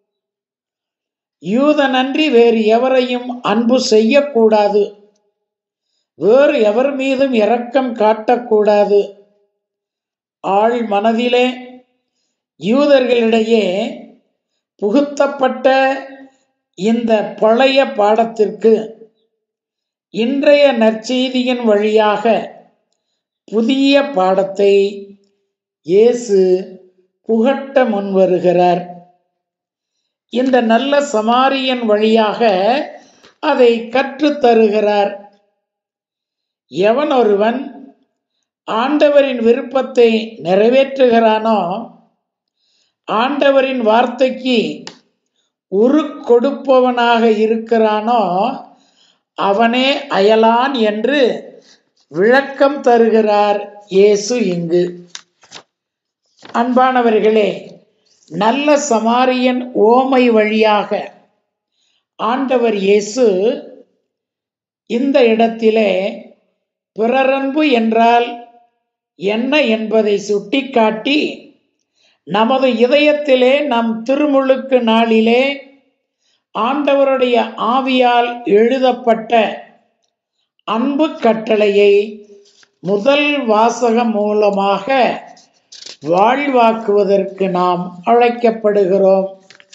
யூதனன்றி வேறு எவரையும் அன்பு செய்யக்கூடாது வேறு எவர் மீதும் இரக்கம் காட்டக்கூடாது ஆள் மனதிலே யூதர்களிடையே புகுத்தப்பட்ட இந்த பழைய பாடத்திற்கு இன்றைய நற்செய்தியின் வழியாக புதிய பாடத்தை இயேசு புகட்ட முன்வருகிறார் இந்த நல்ல சமாரியன் வழியாக அதை கற்றுத் தருகிறார் எவன் ஒருவன் ஆண்டவரின் விருப்பத்தை நிறைவேற்றுகிறானோ ஆண்டவரின் வார்த்தைக்கு உரு கொடுப்பவனாக இருக்கிறானோ அவனே அயலான் என்று விளக்கம் தருகிறார் இயேசு இங்கு அன்பானவர்களே நல்ல சமாரியன் ஓமை வழியாக ஆண்டவர் இயேசு இந்த இடத்திலே பிறரன்பு என்றால் என்ன என்பதை சுட்டிக்காட்டி நமது இதயத்திலே நம் திருமுழுக்கு நாளிலே ஆண்டவருடைய ஆவியால் எழுதப்பட்ட அன்பு கட்டளையை முதல் வாசகம் மூலமாக வாழ்வாக்குவதற்கு நாம் அழைக்கப்படுகிறோம்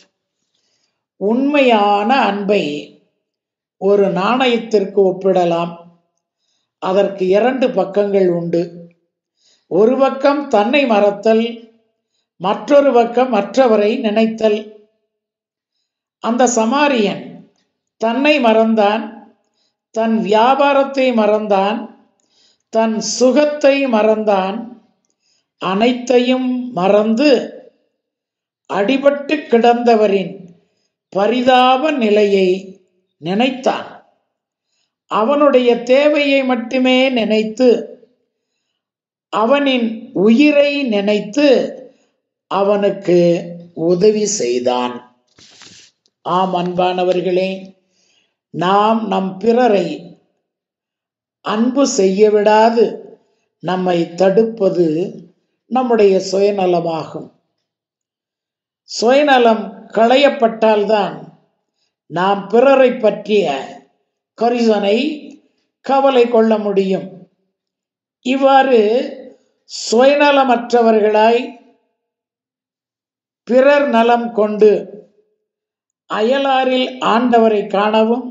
உண்மையான அன்பை ஒரு நாணயத்திற்கு ஒப்பிடலாம் அதற்கு இரண்டு பக்கங்கள் உண்டு ஒரு பக்கம் தன்னை மறத்தல் மற்றொரு பக்கம் மற்றவரை நினைத்தல் அந்த சமாரியன் தன்னை மறந்தான் தன் வியாபாரத்தை மறந்தான் தன் சுகத்தை மறந்தான் அனைத்தையும் மறந்து அடிபட்டு கிடந்தவரின் பரிதாப நிலையை நினைத்தான் அவனுடைய தேவையை மட்டுமே நினைத்து அவனின் உயிரை நினைத்து அவனுக்கு உதவி செய்தான் ஆம் அன்பானவர்களே நாம் நம் பிறரை அன்பு செய்ய விடாது நம்மை தடுப்பது நம்முடைய சுயநலமாகும் சுயநலம் களையப்பட்டால்தான் நாம் பிறரை பற்றிய கரிசனை கவலை கொள்ள முடியும் இவ்வாறு சுயநலமற்றவர்களாய் பிறர் நலம் கொண்டு அயலாரில் ஆண்டவரை காணவும்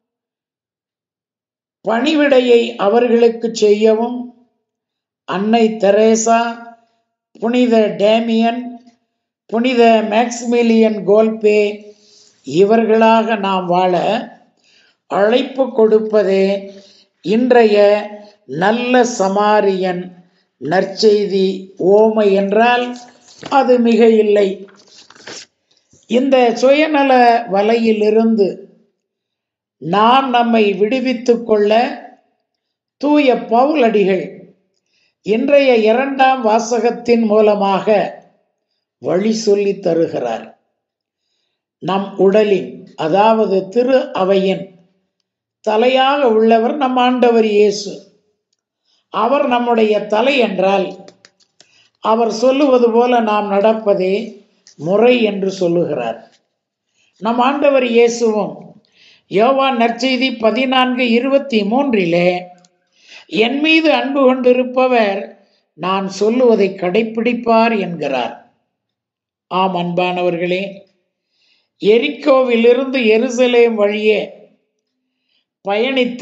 பணிவிடையை அவர்களுக்கு செய்யவும் அன்னை தெரேசா புனித டேமியன் புனித மேக்ஸ்மிலியன் கோல்பே இவர்களாக நாம் வாழ அழைப்பு கொடுப்பதே இன்றைய நல்ல சமாரியன் நற்செய்தி ஓமை என்றால் அது மிக இல்லை இந்த சுயநல வலையிலிருந்து நாம் நம்மை விடுவித்துக் கொள்ள தூய பவுலடிகள் இன்றைய இரண்டாம் வாசகத்தின் மூலமாக வழி சொல்லி தருகிறார் நம் உடலின் அதாவது திரு அவையின் தலையாக உள்ளவர் நம் ஆண்டவர் இயேசு அவர் நம்முடைய தலை என்றால் அவர் சொல்லுவது போல நாம் நடப்பதே முறை என்று சொல்லுகிறார் நம் ஆண்டவர் இயேசுவும் யோவான் நற்செய்தி பதினான்கு இருபத்தி மூன்றிலே என் மீது அன்பு கொண்டிருப்பவர் நான் சொல்லுவதை கடைப்பிடிப்பார் என்கிறார் ஆம் அன்பானவர்களே எரிக்கோவிலிருந்து எருசலேம் வழியே பயணித்த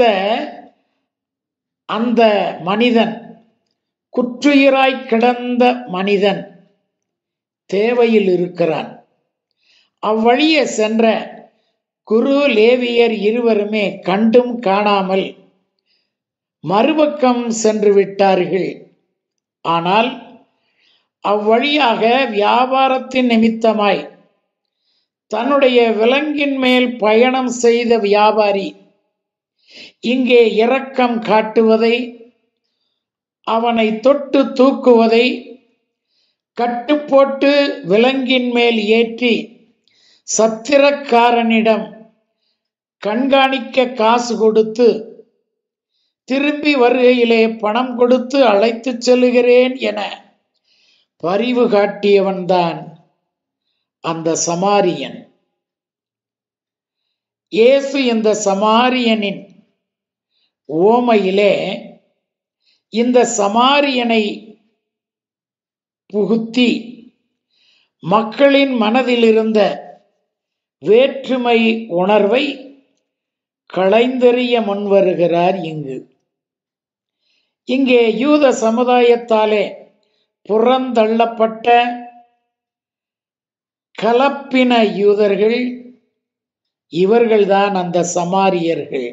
அந்த மனிதன் குற்றுயிராய் கிடந்த மனிதன் தேவையில் இருக்கிறான் அவ்வழியே சென்ற குரு லேவியர் இருவருமே கண்டும் காணாமல் மறுபக்கம் சென்று விட்டார்கள் ஆனால் அவ்வழியாக வியாபாரத்தின் நிமித்தமாய் தன்னுடைய விலங்கின் மேல் பயணம் செய்த வியாபாரி இங்கே இரக்கம் காட்டுவதை அவனை தொட்டு தூக்குவதை கட்டுப்போட்டு விலங்கின் மேல் ஏற்றி சத்திரக்காரனிடம் கண்காணிக்க காசு கொடுத்து திரும்பி வருகையிலே பணம் கொடுத்து அழைத்துச் செல்லுகிறேன் என பரிவு காட்டியவன்தான் அந்த சமாரியன் இயேசு இந்த சமாரியனின் ஓமையிலே இந்த சமாரியனை புகுத்தி மக்களின் மனதில் இருந்த வேற்றுமை உணர்வை களைந்தெறிய முன்வருகிறார் இங்கு இங்கே யூத சமுதாயத்தாலே புறந்தள்ளப்பட்ட கலப்பின யூதர்கள் இவர்கள்தான் அந்த சமாரியர்கள்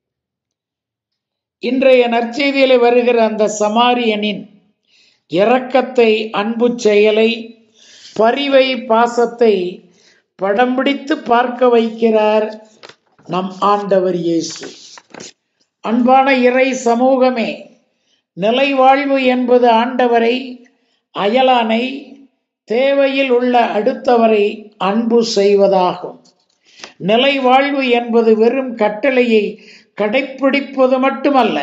இன்றைய நற்செய்தியில் வருகிற அந்த சமாரியனின் இரக்கத்தை அன்பு செயலை பரிவை பாசத்தை படம் பிடித்து பார்க்க வைக்கிறார் நம் ஆண்டவர் இயேசு அன்பான இறை சமூகமே நிலைவாழ்வு என்பது ஆண்டவரை அயலானை தேவையில் உள்ள அடுத்தவரை அன்பு செய்வதாகும் நிலைவாழ்வு என்பது வெறும் கட்டளையை கடைப்பிடிப்பது மட்டுமல்ல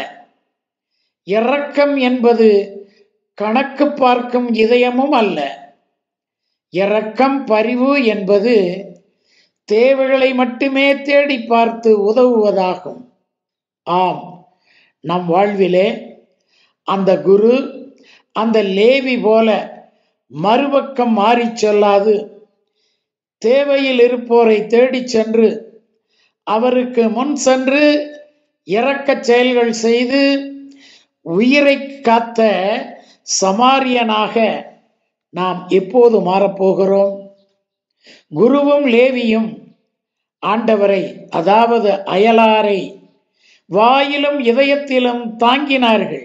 இரக்கம் என்பது கணக்கு பார்க்கும் இதயமும் அல்ல இரக்கம் பரிவு என்பது தேவைகளை மட்டுமே தேடி பார்த்து உதவுவதாகும் ஆம் நம் வாழ்விலே அந்த குரு அந்த லேவி போல மறுபக்கம் மாறிச் செல்லாது தேவையில் இருப்போரை தேடிச் சென்று அவருக்கு முன் சென்று இரக்கச் செயல்கள் செய்து உயிரை காத்த சமாரியனாக நாம் எப்போது மாறப்போகிறோம் குருவும் லேவியும் ஆண்டவரை அதாவது அயலாரை வாயிலும் இதயத்திலும் தாங்கினார்கள்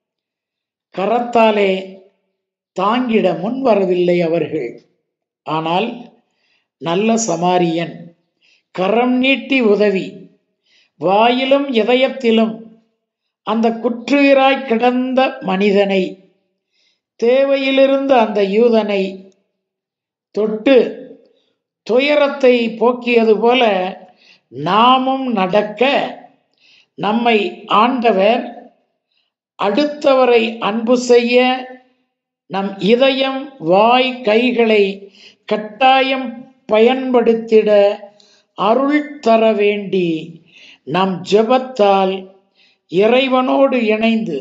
கரத்தாலே தாங்கிட முன் வரவில்லை அவர்கள் ஆனால் நல்ல சமாரியன் கரம் நீட்டி உதவி வாயிலும் இதயத்திலும் அந்த குற்றுயிராய் கிடந்த மனிதனை தேவையிலிருந்து அந்த யூதனை தொட்டு துயரத்தை போக்கியது போல நாமும் நடக்க நம்மை ஆண்டவர் அடுத்தவரை அன்பு செய்ய நம் இதயம் வாய் கைகளை கட்டாயம் பயன்படுத்திட அருள் தர வேண்டி நம் ஜெபத்தால் இறைவனோடு இணைந்து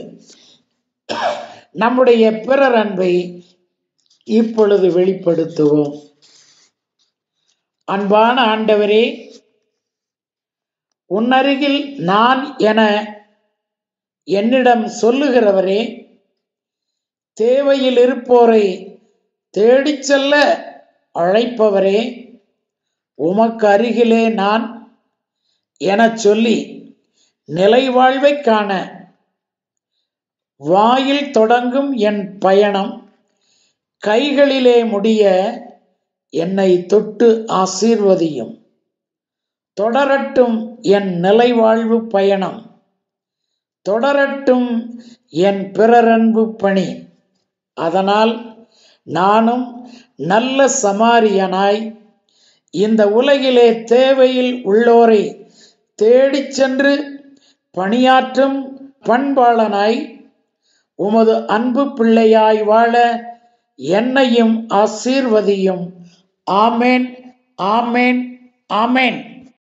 நம்முடைய பிறர் அன்பை இப்பொழுது வெளிப்படுத்துவோம் அன்பான ஆண்டவரே உன்னருகில் நான் என என்னிடம் சொல்லுகிறவரே தேவையில் இருப்போரை தேடிச் செல்ல அழைப்பவரே உமக்கு அருகிலே நான் எனச் சொல்லி நிலைவாழ்வைக் காண வாயில் தொடங்கும் என் பயணம் கைகளிலே முடிய என்னை தொட்டு ஆசீர்வதியும் தொடரட்டும் என் நிலைவாழ்வு பயணம் தொடரட்டும் என் பிறரன்பு பணி அதனால் நானும் நல்ல சமாரியனாய் இந்த உலகிலே தேவையில் உள்ளோரை தேடிச் சென்று பணியாற்றும் பண்பாளனாய் உமது அன்பு பிள்ளையாய் வாழ என்னையும் ஆசீர்வதியும் ஆமேன் ஆமேன் ஆமேன்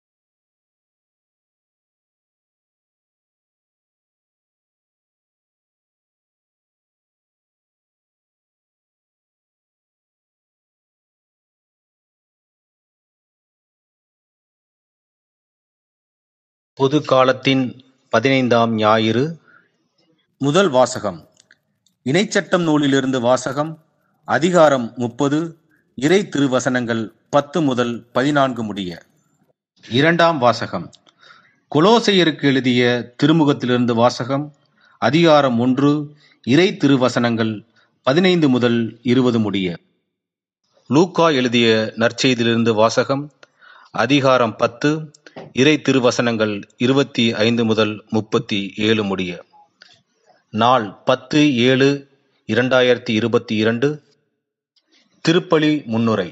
பொது காலத்தின் பதினைந்தாம் ஞாயிறு முதல் வாசகம் இணைச்சட்டம் நூலிலிருந்து வாசகம் அதிகாரம் முப்பது இறை திருவசனங்கள் பத்து முதல் பதினான்கு முடிய இரண்டாம் வாசகம் கொலோசையருக்கு எழுதிய திருமுகத்திலிருந்து வாசகம் அதிகாரம் ஒன்று இறை திருவசனங்கள் பதினைந்து முதல் இருபது முடிய லூக்கா எழுதிய நற்செய்தியிலிருந்து வாசகம் அதிகாரம் பத்து இறை திருவசனங்கள் இருபத்தி ஐந்து முதல் முப்பத்தி ஏழு முடிய நாள் பத்து ஏழு இரண்டாயிரத்தி இருபத்தி இரண்டு திருப்பலி முன்னுரை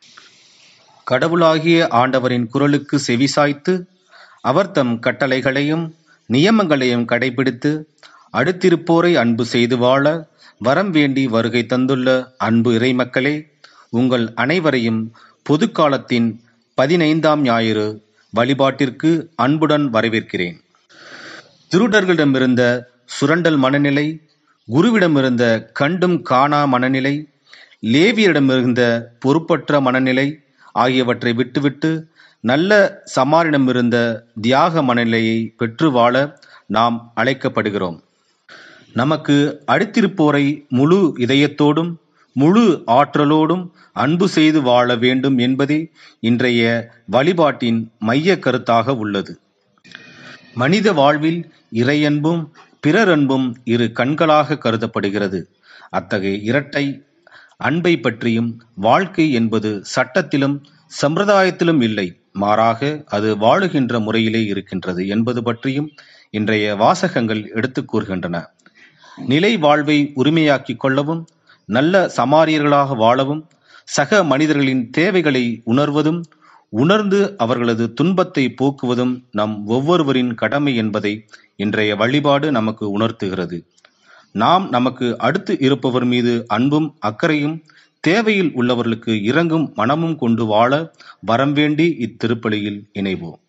கடவுளாகிய ஆண்டவரின் குரலுக்கு செவிசாய்த்து அவர் தம் கட்டளைகளையும் நியமங்களையும் கடைபிடித்து அடுத்திருப்போரை அன்பு செய்து வாழ வரம் வேண்டி வருகை தந்துள்ள அன்பு இறைமக்களே உங்கள் அனைவரையும் பொதுக்காலத்தின் பதினைந்தாம் ஞாயிறு வழிபாட்டிற்கு அன்புடன் வரவேற்கிறேன் திருடர்களிடமிருந்த சுரண்டல் மனநிலை குருவிடமிருந்த கண்டும் காணா மனநிலை லேவியரிடமிருந்த பொறுப்பற்ற மனநிலை ஆகியவற்றை விட்டுவிட்டு நல்ல சமாரிடமிருந்த தியாக மனநிலையை பெற்று வாழ நாம் அழைக்கப்படுகிறோம் நமக்கு அடுத்திருப்போரை முழு இதயத்தோடும் முழு ஆற்றலோடும் அன்பு செய்து வாழ வேண்டும் என்பதே இன்றைய வழிபாட்டின் மைய கருத்தாக உள்ளது மனித வாழ்வில் இறையன்பும் பிறரன்பும் இரு கண்களாக கருதப்படுகிறது அத்தகைய இரட்டை அன்பை பற்றியும் வாழ்க்கை என்பது சட்டத்திலும் சம்பிரதாயத்திலும் இல்லை மாறாக அது வாழுகின்ற முறையிலே இருக்கின்றது என்பது பற்றியும் இன்றைய வாசகங்கள் எடுத்துக் கூறுகின்றன நிலை வாழ்வை உரிமையாக்கிக் கொள்ளவும் நல்ல சமாரியர்களாக வாழவும் சக மனிதர்களின் தேவைகளை உணர்வதும் உணர்ந்து அவர்களது துன்பத்தை போக்குவதும் நம் ஒவ்வொருவரின் கடமை என்பதை இன்றைய வழிபாடு நமக்கு உணர்த்துகிறது நாம் நமக்கு அடுத்து இருப்பவர் மீது அன்பும் அக்கறையும் தேவையில் உள்ளவர்களுக்கு இறங்கும் மனமும் கொண்டு வாழ வரம் வேண்டி இத்திருப்பலியில் இணைவோம்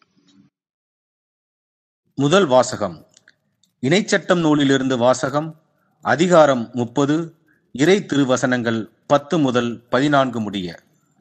முதல் வாசகம் இணைச்சட்டம் நூலிலிருந்து வாசகம் அதிகாரம் முப்பது இறை திருவசனங்கள் பத்து முதல் பதினான்கு முடிய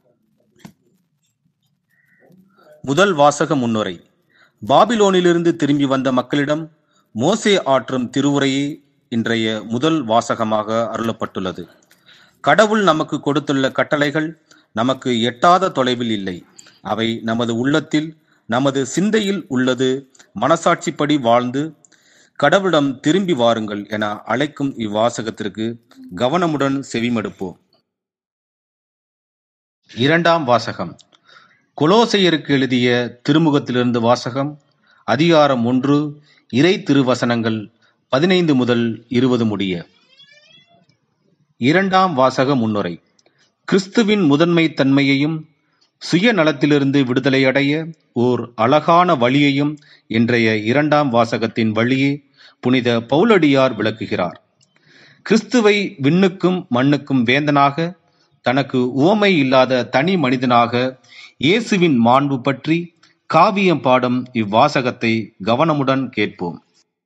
முதல் வாசக முன்னுரை பாபிலோனிலிருந்து திரும்பி வந்த மக்களிடம் மோசே ஆற்றும் திருவுரையே இன்றைய முதல் வாசகமாக அருளப்பட்டுள்ளது கடவுள் நமக்கு கொடுத்துள்ள கட்டளைகள் நமக்கு எட்டாத தொலைவில் இல்லை அவை நமது உள்ளத்தில் நமது சிந்தையில் உள்ளது மனசாட்சிப்படி வாழ்ந்து கடவுளிடம் திரும்பி வாருங்கள் என அழைக்கும் இவ்வாசகத்திற்கு கவனமுடன் செவிமடுப்போம் இரண்டாம் வாசகம் கொலோசையருக்கு எழுதிய திருமுகத்திலிருந்து வாசகம் அதிகாரம் ஒன்று இறை திருவசனங்கள் பதினைந்து முதல் இருபது முடிய இரண்டாம் வாசக முன்னுரை கிறிஸ்துவின் முதன்மை தன்மையையும் சுயநலத்திலிருந்து விடுதலை அடைய ஓர் அழகான வழியையும் இன்றைய இரண்டாம் வாசகத்தின் வழியே புனித பவுலடியார் விளக்குகிறார் கிறிஸ்துவை விண்ணுக்கும் மண்ணுக்கும் வேந்தனாக தனக்கு உவமை இல்லாத தனி மனிதனாக இயேசுவின் மாண்பு பற்றி காவியம் பாடும் இவ்வாசகத்தை கவனமுடன் கேட்போம்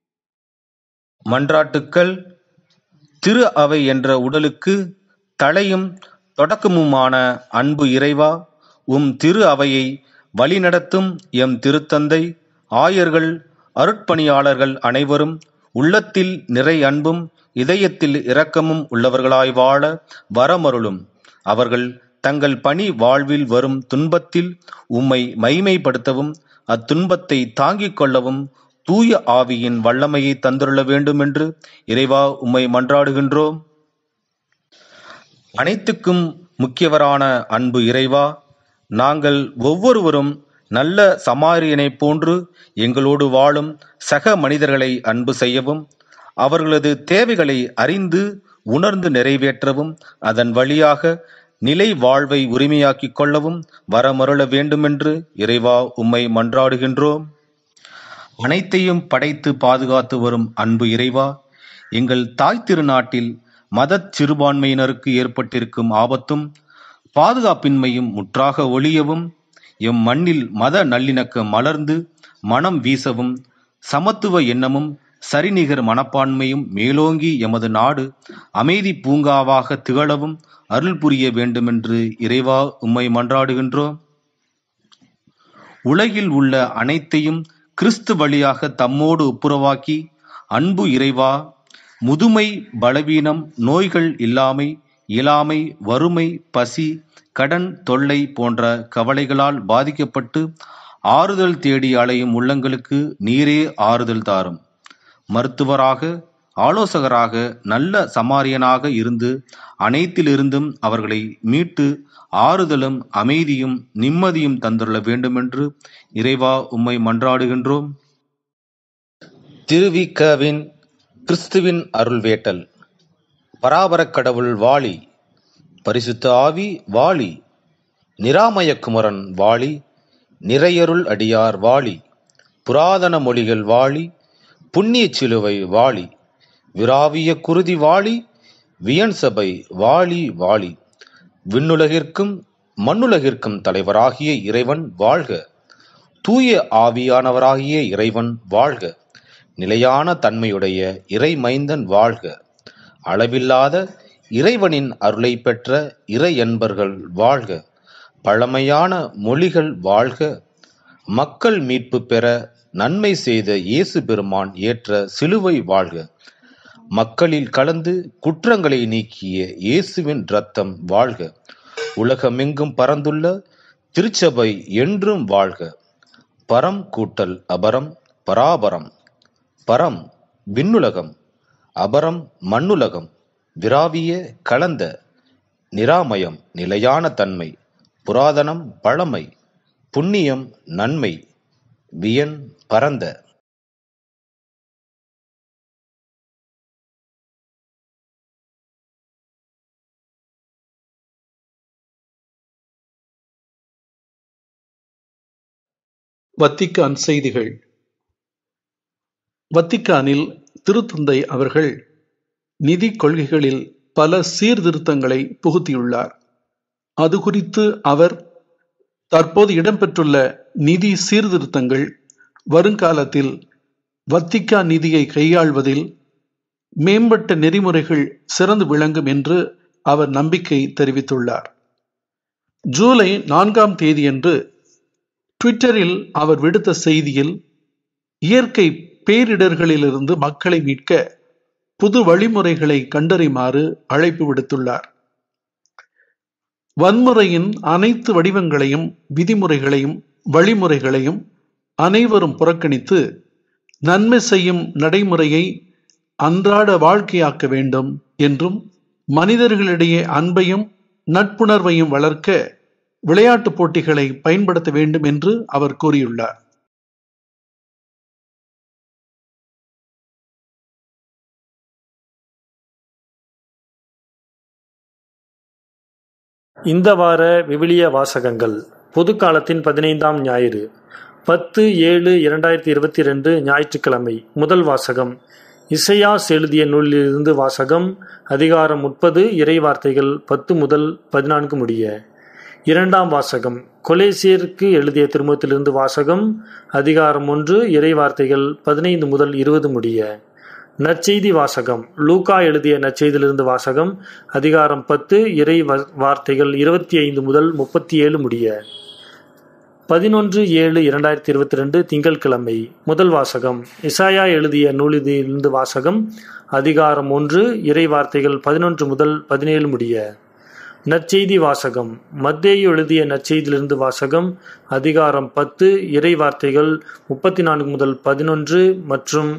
மன்றாட்டுக்கள் திரு அவை என்ற உடலுக்கு தலையும் தொடக்கமுமான அன்பு இறைவா உம் திரு அவையை வழிநடத்தும் எம் திருத்தந்தை ஆயர்கள் அருட்பணியாளர்கள் அனைவரும் உள்ளத்தில் நிறை அன்பும் இதயத்தில் இரக்கமும் உள்ளவர்களாய் வாழ வரமருளும் அவர்கள் தங்கள் பணி வாழ்வில் வரும் துன்பத்தில் உம்மை மைமைப்படுத்தவும் அத்துன்பத்தை தாங்கிக் கொள்ளவும் தூய ஆவியின் வல்லமையை தந்துள்ள வேண்டும் என்று இறைவா உம்மை மன்றாடுகின்றோம் அனைத்துக்கும் முக்கியவரான அன்பு இறைவா நாங்கள் ஒவ்வொருவரும் நல்ல சமாரியனைப் போன்று எங்களோடு வாழும் சக மனிதர்களை அன்பு செய்யவும் அவர்களது தேவைகளை அறிந்து உணர்ந்து நிறைவேற்றவும் அதன் வழியாக நிலை வாழ்வை உரிமையாக்கிக் கொள்ளவும் வரமருள வேண்டுமென்று இறைவா உம்மை மன்றாடுகின்றோம் அனைத்தையும் படைத்து பாதுகாத்து வரும் அன்பு இறைவா எங்கள் தாய் திருநாட்டில் மதச் சிறுபான்மையினருக்கு ஏற்பட்டிருக்கும் ஆபத்தும் பாதுகாப்பின்மையும் முற்றாக ஒழியவும் எம் மண்ணில் மத நல்லிணக்கம் மலர்ந்து மனம் வீசவும் சமத்துவ எண்ணமும் சரிநிகர் மனப்பான்மையும் மேலோங்கி எமது நாடு அமைதி பூங்காவாக திகழவும் அருள் புரிய வேண்டுமென்று இறைவா உம்மை மன்றாடுகின்றோம் உலகில் உள்ள அனைத்தையும் கிறிஸ்து வழியாக தம்மோடு ஒப்புரவாக்கி அன்பு இறைவா முதுமை பலவீனம் நோய்கள் இல்லாமை இயலாமை வறுமை பசி கடன் தொல்லை போன்ற கவலைகளால் பாதிக்கப்பட்டு ஆறுதல் தேடி அலையும் உள்ளங்களுக்கு நீரே ஆறுதல் தாரும் மருத்துவராக ஆலோசகராக நல்ல சமாரியனாக இருந்து அனைத்திலிருந்தும் அவர்களை மீட்டு ஆறுதலும் அமைதியும் நிம்மதியும் தந்துள்ள வேண்டுமென்று இறைவா உம்மை மன்றாடுகின்றோம் திருவிக்கவின் கிறிஸ்துவின் அருள்வேட்டல் பராபரக் கடவுள் வாழி பரிசுத்த ஆவி வாழி நிராமய குமரன் வாழி நிறையருள் அடியார் வாழி புராதன மொழிகள் வாழி புண்ணிய சிலுவை வாழி விராவிய குருதி வாழி வியன் சபை வாழி வாழி விண்ணுலகிற்கும் மண்ணுலகிற்கும் தலைவராகிய இறைவன் வாழ்க தூய ஆவியானவராகிய இறைவன் வாழ்க நிலையான தன்மையுடைய இறைமைந்தன் வாழ்க அளவில்லாத இறைவனின் அருளை பெற்ற இறை என்பர்கள் வாழ்க பழமையான மொழிகள் வாழ்க மக்கள் மீட்பு பெற நன்மை செய்த இயேசு பெருமான் ஏற்ற சிலுவை வாழ்க மக்களில் கலந்து குற்றங்களை நீக்கிய இயேசுவின் இரத்தம் வாழ்க உலகமெங்கும் பறந்துள்ள திருச்சபை என்றும் வாழ்க பரம் கூட்டல் அபரம் பராபரம் பரம் விண்ணுலகம் அபரம் மண்ணுலகம் விராவிய கலந்த நிராமயம் நிலையான தன்மை புராதனம் பழமை புண்ணியம் நன்மை வியன் பரந்த வத்திக்கான் செய்திகள் வத்திக்கானில் திருத்தந்தை அவர்கள் நிதி கொள்கைகளில் பல சீர்திருத்தங்களை புகுத்தியுள்ளார் அது குறித்து அவர் தற்போது இடம்பெற்றுள்ள நிதி சீர்திருத்தங்கள் வருங்காலத்தில் வத்திக்கான் நிதியை கையாள்வதில் மேம்பட்ட நெறிமுறைகள் சிறந்து விளங்கும் என்று அவர் நம்பிக்கை தெரிவித்துள்ளார் ஜூலை நான்காம் தேதியன்று ட்விட்டரில் அவர் விடுத்த செய்தியில் இயற்கை பேரிடர்களிலிருந்து மக்களை மீட்க புது வழிமுறைகளை கண்டறியுமாறு அழைப்பு விடுத்துள்ளார் வன்முறையின் அனைத்து வடிவங்களையும் விதிமுறைகளையும் வழிமுறைகளையும் அனைவரும் புறக்கணித்து நன்மை செய்யும் நடைமுறையை அன்றாட வாழ்க்கையாக்க வேண்டும் என்றும் மனிதர்களிடையே அன்பையும் நட்புணர்வையும் வளர்க்க விளையாட்டுப் போட்டிகளை பயன்படுத்த வேண்டும் என்று அவர் கூறியுள்ளார் இந்த வார விவிலிய வாசகங்கள் பொது காலத்தின் பதினைந்தாம் ஞாயிறு பத்து ஏழு இரண்டாயிரத்தி இருபத்தி ரெண்டு ஞாயிற்றுக்கிழமை முதல் வாசகம் இசையாஸ் எழுதிய நூலிலிருந்து வாசகம் அதிகாரம் முப்பது இறை வார்த்தைகள் பத்து முதல் பதினான்கு முடிய இரண்டாம் வாசகம் கொலேசியருக்கு எழுதிய திருமுகத்திலிருந்து வாசகம் அதிகாரம் ஒன்று இறை வார்த்தைகள் பதினைந்து முதல் இருபது முடிய நற்செய்தி வாசகம் லூகா எழுதிய நற்செய்தியிலிருந்து வாசகம் அதிகாரம் பத்து இறை வ- வார்த்தைகள் இருபத்தி ஐந்து முதல் முப்பத்தி ஏழு முடிய பதினொன்று ஏழு இரண்டாயிரத்தி இருபத்தி ரெண்டு திங்கட்கிழமை முதல் வாசகம் இசாயா எழுதிய நூலிலிருந்து வாசகம் அதிகாரம் ஒன்று இறை வார்த்தைகள் பதினொன்று முதல் பதினேழு முடிய நற்செய்தி வாசகம் மத்தேயு எழுதிய நற்செய்தியிலிருந்து வாசகம் அதிகாரம் பத்து இறை வார்த்தைகள் முப்பத்தி நான்கு முதல் பதினொன்று மற்றும்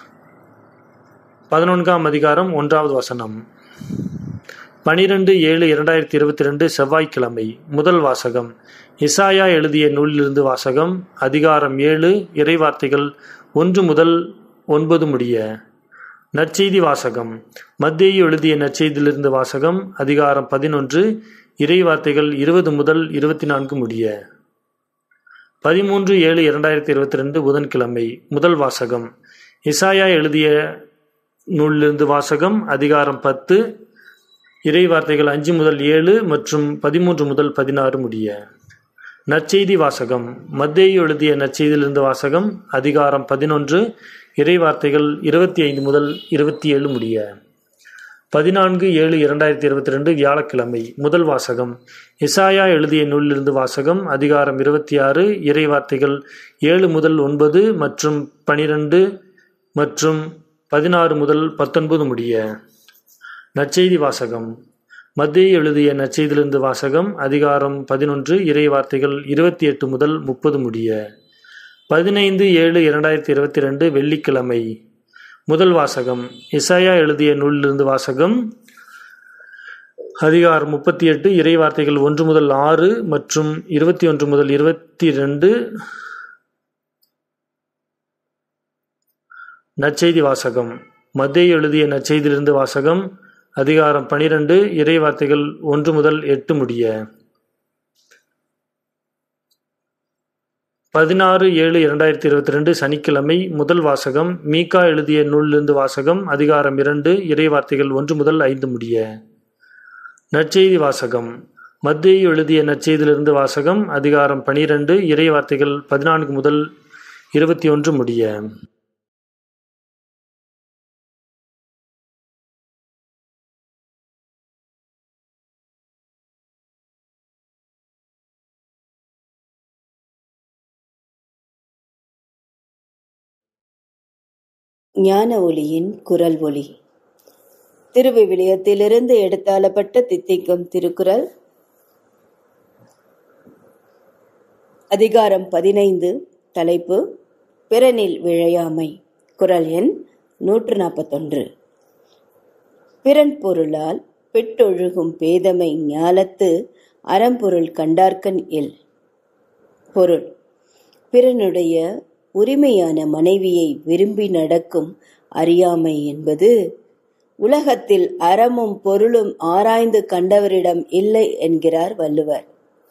பதினொன்றாம் அதிகாரம் ஒன்றாவது வசனம் பனிரெண்டு ஏழு இரண்டாயிரத்தி இருபத்தி ரெண்டு செவ்வாய்க்கிழமை முதல் வாசகம் இசாயா எழுதிய நூலிலிருந்து வாசகம் அதிகாரம் ஏழு இறைவார்த்தைகள் ஒன்று முதல் ஒன்பது முடிய நற்செய்தி வாசகம் மத்தேயு எழுதிய நற்செய்தியிலிருந்து வாசகம் அதிகாரம் பதினொன்று இறைவார்த்தைகள் இருபது முதல் இருபத்தி நான்கு முடிய பதிமூன்று ஏழு இரண்டாயிரத்தி இருபத்தி ரெண்டு புதன்கிழமை முதல் வாசகம் இசாயா எழுதிய நூலிலிருந்து வாசகம் அதிகாரம் பத்து இறை வார்த்தைகள் அஞ்சு முதல் ஏழு மற்றும் பதிமூன்று முதல் பதினாறு முடிய நற்செய்தி வாசகம் மத்தேயு எழுதிய நற்செய்தியிலிருந்து வாசகம் அதிகாரம் பதினொன்று இறை வார்த்தைகள் இருபத்தி ஐந்து முதல் இருபத்தி ஏழு முடிய பதினான்கு ஏழு இரண்டாயிரத்தி இருபத்தி ரெண்டு வியாழக்கிழமை முதல் வாசகம் இசாயா எழுதிய நூலிலிருந்து வாசகம் அதிகாரம் இருபத்தி ஆறு இறை வார்த்தைகள் ஏழு முதல் ஒன்பது மற்றும் பனிரெண்டு மற்றும் பதினாறு முதல் பத்தொன்பது முடிய நற்செய்தி வாசகம் மத்திய எழுதிய நச்செய்திலிருந்து வாசகம் அதிகாரம் பதினொன்று இறை வார்த்தைகள் இருபத்தி எட்டு முதல் முப்பது முடிய பதினைந்து ஏழு இரண்டாயிரத்தி இருபத்தி ரெண்டு வெள்ளிக்கிழமை முதல் வாசகம் இசாயா எழுதிய நூலிலிருந்து வாசகம் அதிகாரம் முப்பத்தி எட்டு இறை வார்த்தைகள் ஒன்று முதல் ஆறு மற்றும் இருபத்தி ஒன்று முதல் இருபத்தி ரெண்டு நற்செய்தி வாசகம் மத்திய எழுதிய நற்செய்தியிலிருந்து வாசகம் அதிகாரம் பனிரெண்டு இறை வார்த்தைகள் ஒன்று முதல் எட்டு முடிய பதினாறு ஏழு இரண்டாயிரத்தி இருபத்தி ரெண்டு சனிக்கிழமை முதல் வாசகம் மீகா எழுதிய நூலிலிருந்து வாசகம் அதிகாரம் இரண்டு இறை வார்த்தைகள் ஒன்று முதல் ஐந்து முடிய நற்செய்தி வாசகம் மத்திய எழுதிய நற்செய்தியிலிருந்து வாசகம் அதிகாரம் பனிரெண்டு இறை வார்த்தைகள் பதினான்கு முதல் இருபத்தி ஒன்று முடிய ஞான ஒளியின் குரல் ஒளி திருவிவிலியத்திலிருந்து எடுத்தாளப்பட்ட தித்திக்கும் திருக்குறள் அதிகாரம் பதினைந்து தலைப்பு பிறனில் விழையாமை குரல் எண் நூற்று நாற்பத்தொன்று பிறன் பொருளால் பெட்டொழுகும் பேதமை ஞாலத்து அறம்பொருள் கண்டார்க்கன் இல் பொருள் பிறனுடைய உரிமையான மனைவியை விரும்பி நடக்கும் அறியாமை என்பது உலகத்தில் அறமும் பொருளும் ஆராய்ந்து கண்டவரிடம் இல்லை என்கிறார் வள்ளுவர்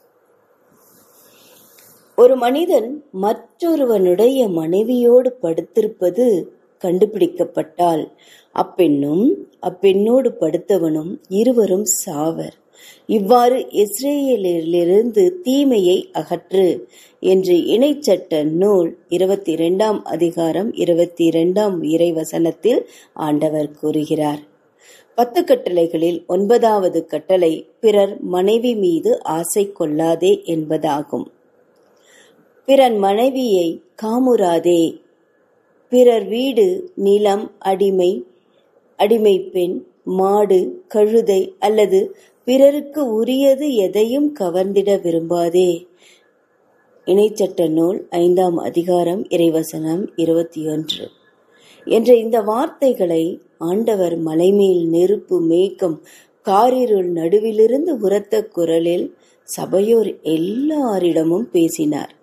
ஒரு மனிதன் மற்றொருவனுடைய மனைவியோடு படுத்திருப்பது கண்டுபிடிக்கப்பட்டால் அப்பெண்ணும் அப்பெண்ணோடு படுத்தவனும் இருவரும் சாவர் இவ்வாறு இஸ்ரேலிலிருந்து தீமையை அகற்று என்று இணைச்சட்ட நூல் இருபத்தி இரண்டாம் அதிகாரம் இருபத்தி இரண்டாம் இறைவசனத்தில் ஆண்டவர் கூறுகிறார் பத்து கட்டளைகளில் ஒன்பதாவது கட்டளை பிறர் மனைவி மீது ஆசை கொள்ளாதே என்பதாகும் பிறன் மனைவியை காமுறாதே பிறர் வீடு நிலம் அடிமை அடிமை பெண் மாடு கழுதை அல்லது பிறருக்கு உரியது எதையும் கவர்ந்திட விரும்பாதே இணைச்சட்ட நூல் ஐந்தாம் அதிகாரம் இறைவசனம் இருபத்தி ஒன்று என்ற இந்த வார்த்தைகளை ஆண்டவர் மலைமேல் நெருப்பு மேய்க்கும் காரிருள் நடுவிலிருந்து உரத்த குரலில் சபையோர் எல்லாரிடமும் பேசினார்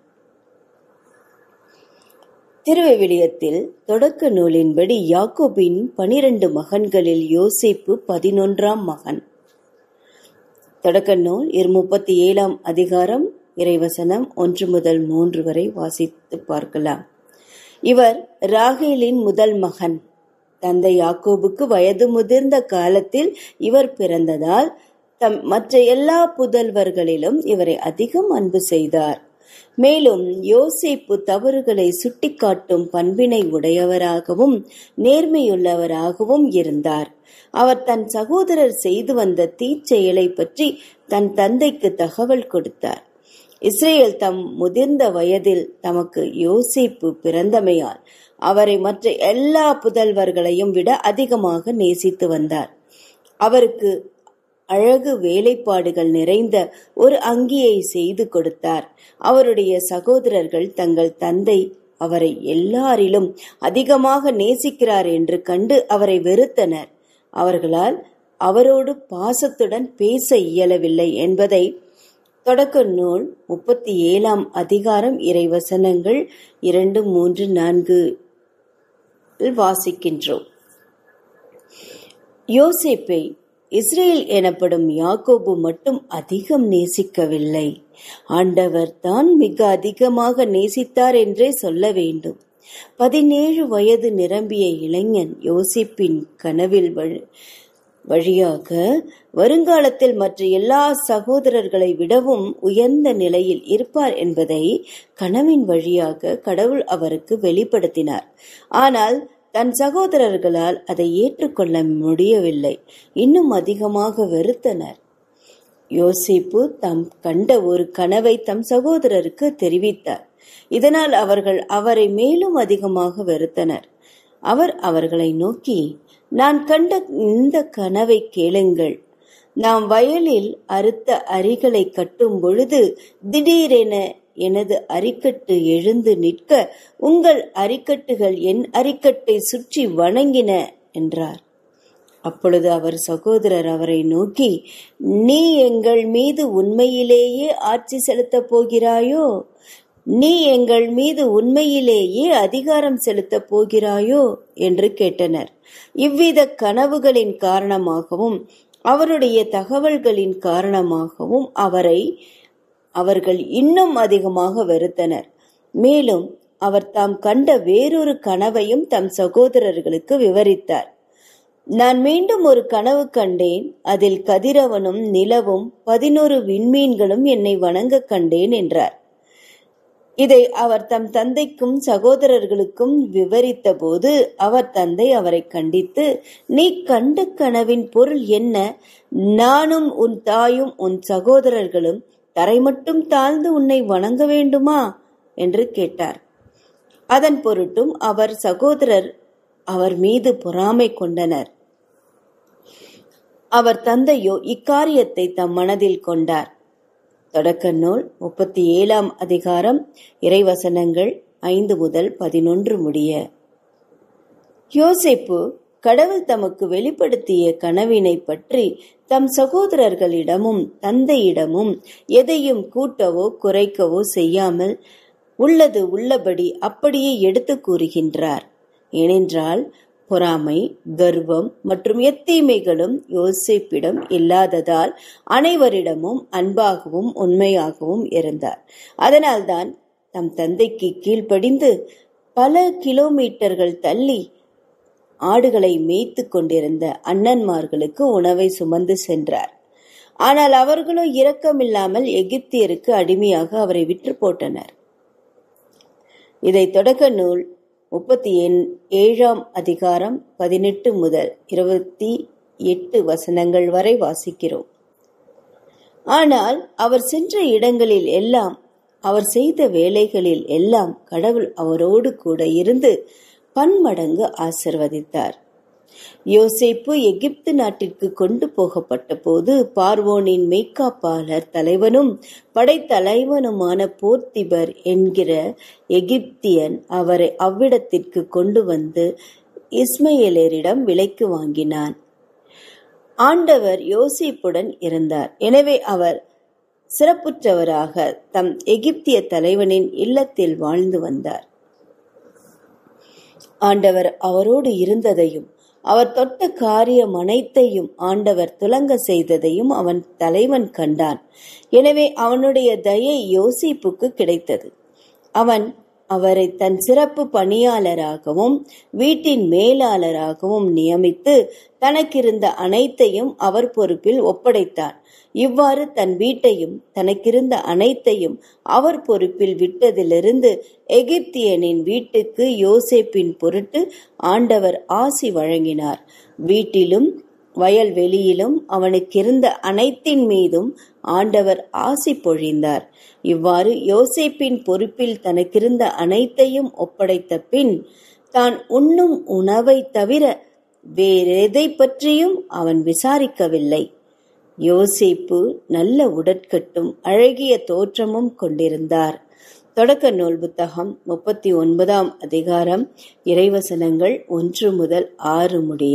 திருவிவிலியத்தில் தொடக்க நூலின்படி யாக்கோபின் பனிரண்டு மகன்களில் யோசிப்பு பதினொன்றாம் மகன் தொடக்க நூல் இரு முப்பத்தி ஏழாம் அதிகாரம் இறைவசனம் ஒன்று முதல் மூன்று வரை வாசித்து பார்க்கலாம் இவர் ராகேலின் முதல் மகன் தந்தை யாக்கோபுக்கு வயது முதிர்ந்த காலத்தில் இவர் பிறந்ததால் தம் மற்ற எல்லா புதல்வர்களிலும் இவரை அதிகம் அன்பு செய்தார் மேலும் யோசிப்பு தவறுகளை சுட்டிக்காட்டும் பண்பினை உடையவராகவும் நேர்மையுள்ளவராகவும் இருந்தார் அவர் தன் சகோதரர் செய்து வந்த தீச்செயலை பற்றி தன் தந்தைக்கு தகவல் கொடுத்தார் இஸ்ரேல் தம் முதிர்ந்த வயதில் தமக்கு யோசிப்பு பிறந்தமையால் அவரை மற்ற எல்லா புதல்வர்களையும் விட அதிகமாக நேசித்து வந்தார் அவருக்கு அழகு வேலைப்பாடுகள் நிறைந்த ஒரு அங்கியை செய்து கொடுத்தார் அவருடைய சகோதரர்கள் தங்கள் தந்தை அவரை எல்லாரிலும் அதிகமாக நேசிக்கிறார் என்று கண்டு அவரை வெறுத்தனர் அவர்களால் அவரோடு பாசத்துடன் பேச இயலவில்லை என்பதை தொடக்க நூல் முப்பத்தி ஏழாம் அதிகாரம் இறைவசனங்கள் இரண்டு மூன்று நான்கு வாசிக்கின்றோம் யோசேப்பை இஸ்ரேல் எனப்படும் யாக்கோபு மட்டும் அதிகம் நேசிக்கவில்லை ஆண்டவர் தான் மிக அதிகமாக நேசித்தார் என்றே சொல்ல வேண்டும் பதினேழு வயது நிரம்பிய இளைஞன் யோசிப்பின் கனவில் வழியாக வருங்காலத்தில் மற்ற எல்லா சகோதரர்களை விடவும் உயர்ந்த நிலையில் இருப்பார் என்பதை கனவின் வழியாக கடவுள் அவருக்கு வெளிப்படுத்தினார் ஆனால் தன் சகோதரர்களால் அதை ஏற்றுக்கொள்ள முடியவில்லை இன்னும் அதிகமாக வெறுத்தனர் யோசிப்பு தாம் கண்ட ஒரு கனவை தம் சகோதரருக்கு தெரிவித்தார் இதனால் அவர்கள் அவரை மேலும் அதிகமாக வெறுத்தனர் அவர் அவர்களை நோக்கி நான் கண்ட இந்த கனவை கேளுங்கள் நாம் வயலில் அறுத்த அரிகளை கட்டும் பொழுது திடீரென எனது அரிக்கட்டு எழுந்து நிற்க உங்கள் அரிக்கட்டுகள் என் அரிக்கட்டை சுற்றி வணங்கின என்றார் அப்பொழுது அவர் சகோதரர் அவரை நோக்கி நீ எங்கள் மீது உண்மையிலேயே ஆட்சி செலுத்தப் போகிறாயோ நீ எங்கள் மீது உண்மையிலேயே அதிகாரம் செலுத்தப் போகிறாயோ என்று கேட்டனர் இவ்வித கனவுகளின் காரணமாகவும் அவருடைய தகவல்களின் காரணமாகவும் அவரை அவர்கள் இன்னும் அதிகமாக வெறுத்தனர் மேலும் அவர் தாம் கண்ட வேறொரு கனவையும் தம் சகோதரர்களுக்கு விவரித்தார் நான் மீண்டும் ஒரு கனவு கண்டேன் அதில் கதிரவனும் நிலவும் பதினோரு விண்மீன்களும் என்னை வணங்க கண்டேன் என்றார் இதை அவர் தம் தந்தைக்கும் சகோதரர்களுக்கும் விவரித்த போது அவர் தந்தை அவரை கண்டித்து நீ கண்ட கனவின் பொருள் என்ன நானும் உன் தாயும் உன் சகோதரர்களும் தரை மட்டும் தாழ்ந்து உன்னை வணங்க வேண்டுமா என்று கேட்டார் அதன் பொருட்டும் அவர் சகோதரர் அவர் மீது பொறாமை கொண்டனர் அவர் தந்தையோ இக்காரியத்தை தம் மனதில் கொண்டார் தொடக்க நூல் முப்பத்தி ஏழாம் அதிகாரம் இறைவசனங்கள் ஐந்து முதல் பதினொன்று முடிய யோசேப்பு கடவுள் தமக்கு வெளிப்படுத்திய கனவினை பற்றி தம் சகோதரர்களிடமும் தந்தையிடமும் எதையும் கூட்டவோ குறைக்கவோ செய்யாமல் உள்ளது உள்ளபடி அப்படியே எடுத்து கூறுகின்றார் ஏனென்றால் பொறாமை கர்வம் மற்றும் எத்தீமைகளும் யோசிப்பிடம் இல்லாததால் அனைவரிடமும் அன்பாகவும் உண்மையாகவும் இருந்தார் அதனால்தான் தம் தந்தைக்கு கீழ்ப்படிந்து பல கிலோமீட்டர்கள் தள்ளி ஆடுகளை மேய்த்து கொண்டிருந்த அண்ணன்மார்களுக்கு உணவை சுமந்து சென்றார் ஆனால் அவர்களோ இரக்கமில்லாமல் எகிப்தியருக்கு அடிமையாக அவரை விற்று போட்டனர் இதை தொடக்க நூல் முப்பத்தி ஏழாம் அதிகாரம் பதினெட்டு முதல் இருபத்தி எட்டு வசனங்கள் வரை வாசிக்கிறோம் ஆனால் அவர் சென்ற இடங்களில் எல்லாம் அவர் செய்த வேலைகளில் எல்லாம் கடவுள் அவரோடு கூட இருந்து பன்மடங்கு ஆசிர்வதித்தார் யோசேப்பு எகிப்து நாட்டிற்கு கொண்டு போகப்பட்ட போது பார்வோனின் மெய்க்காப்பாளர் தலைவனும் படைத்தலைவனுமான போர்த்திபர் என்கிற எகிப்தியன் அவரை அவ்விடத்திற்கு கொண்டு வந்து இஸ்மையலரிடம் விலைக்கு வாங்கினான் ஆண்டவர் யோசிப்புடன் இருந்தார் எனவே அவர் சிறப்புற்றவராக தம் எகிப்திய தலைவனின் இல்லத்தில் வாழ்ந்து வந்தார் ஆண்டவர் அவரோடு இருந்ததையும் அவர் தொட்ட காரியம் அனைத்தையும் ஆண்டவர் துலங்க செய்ததையும் அவன் தலைவன் கண்டான் எனவே அவனுடைய தயை யோசிப்புக்கு கிடைத்தது அவன் அவரை தன் சிறப்பு பணியாளராகவும் வீட்டின் மேலாளராகவும் நியமித்து தனக்கிருந்த அனைத்தையும் அவர் பொறுப்பில் ஒப்படைத்தான் இவ்வாறு தன் வீட்டையும் தனக்கிருந்த அனைத்தையும் அவர் பொறுப்பில் விட்டதிலிருந்து எகிப்தியனின் வீட்டுக்கு யோசேப்பின் பொருட்டு ஆண்டவர் ஆசி வழங்கினார் வீட்டிலும் வயல்வெளியிலும் அவனுக்கிருந்த அனைத்தின் மீதும் ஆண்டவர் ஆசி பொழிந்தார் இவ்வாறு யோசேப்பின் பொறுப்பில் தனக்கிருந்த அனைத்தையும் ஒப்படைத்த பின் தான் உண்ணும் உணவை தவிர வேறெதை பற்றியும் அவன் விசாரிக்கவில்லை யோசேப்பு நல்ல உடற்கட்டும் அழகிய தோற்றமும் கொண்டிருந்தார் தொடக்க நூல் புத்தகம் முப்பத்தி ஒன்பதாம் அதிகாரம் இறைவசனங்கள் ஒன்று முதல் ஆறு முடிய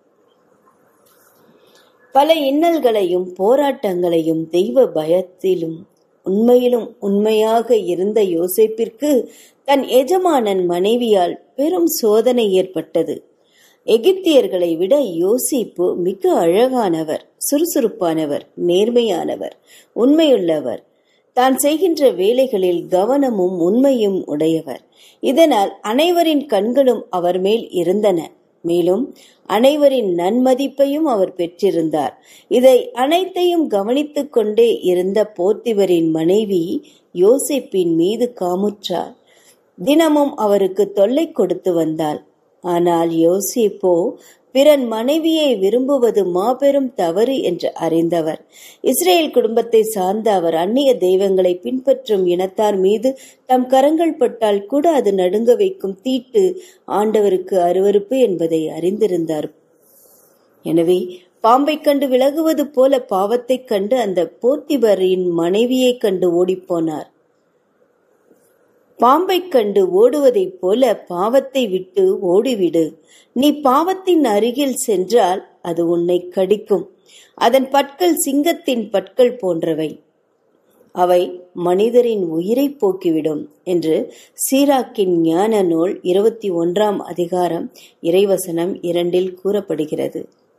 பல இன்னல்களையும் போராட்டங்களையும் தெய்வ பயத்திலும் உண்மையிலும் உண்மையாக இருந்த யோசேப்பிற்கு தன் எஜமானன் மனைவியால் பெரும் சோதனை ஏற்பட்டது எகிப்தியர்களை விட யோசிப்பு மிக அழகானவர் சுறுசுறுப்பானவர் நேர்மையானவர் உண்மையுள்ளவர் தான் செய்கின்ற வேலைகளில் கவனமும் உண்மையும் உடையவர் இதனால் அனைவரின் கண்களும் அவர் மேல் இருந்தன மேலும் அனைவரின் நன்மதிப்பையும் அவர் பெற்றிருந்தார் இதை அனைத்தையும் கவனித்துக் கொண்டே இருந்த போர்த்திவரின் மனைவி யோசிப்பின் மீது காமுற்றார் தினமும் அவருக்கு தொல்லை கொடுத்து வந்தாள் ஆனால் யோசிப்போ பிறன் மனைவியை விரும்புவது மாபெரும் தவறு என்று அறிந்தவர் இஸ்ரேல் குடும்பத்தை சார்ந்த அவர் அந்நிய தெய்வங்களை பின்பற்றும் இனத்தார் மீது தம் கரங்கள் பட்டால் கூட அது நடுங்க வைக்கும் தீட்டு ஆண்டவருக்கு அருவருப்பு என்பதை அறிந்திருந்தார் எனவே பாம்பைக் கண்டு விலகுவது போல பாவத்தைக் கண்டு அந்த போத்திபரின் மனைவியைக் கண்டு ஓடிப்போனார் பாம்பைக் கண்டு ஓடுவதைப் போல பாவத்தை விட்டு ஓடிவிடு நீ பாவத்தின் அருகில் சென்றால் அது உன்னை கடிக்கும் அதன் பற்கள் சிங்கத்தின் பற்கள் போன்றவை அவை மனிதரின் உயிரை போக்கிவிடும் என்று சீராக்கின் ஞான நூல் இருபத்தி ஒன்றாம் அதிகாரம் இறைவசனம் இரண்டில் கூறப்படுகிறது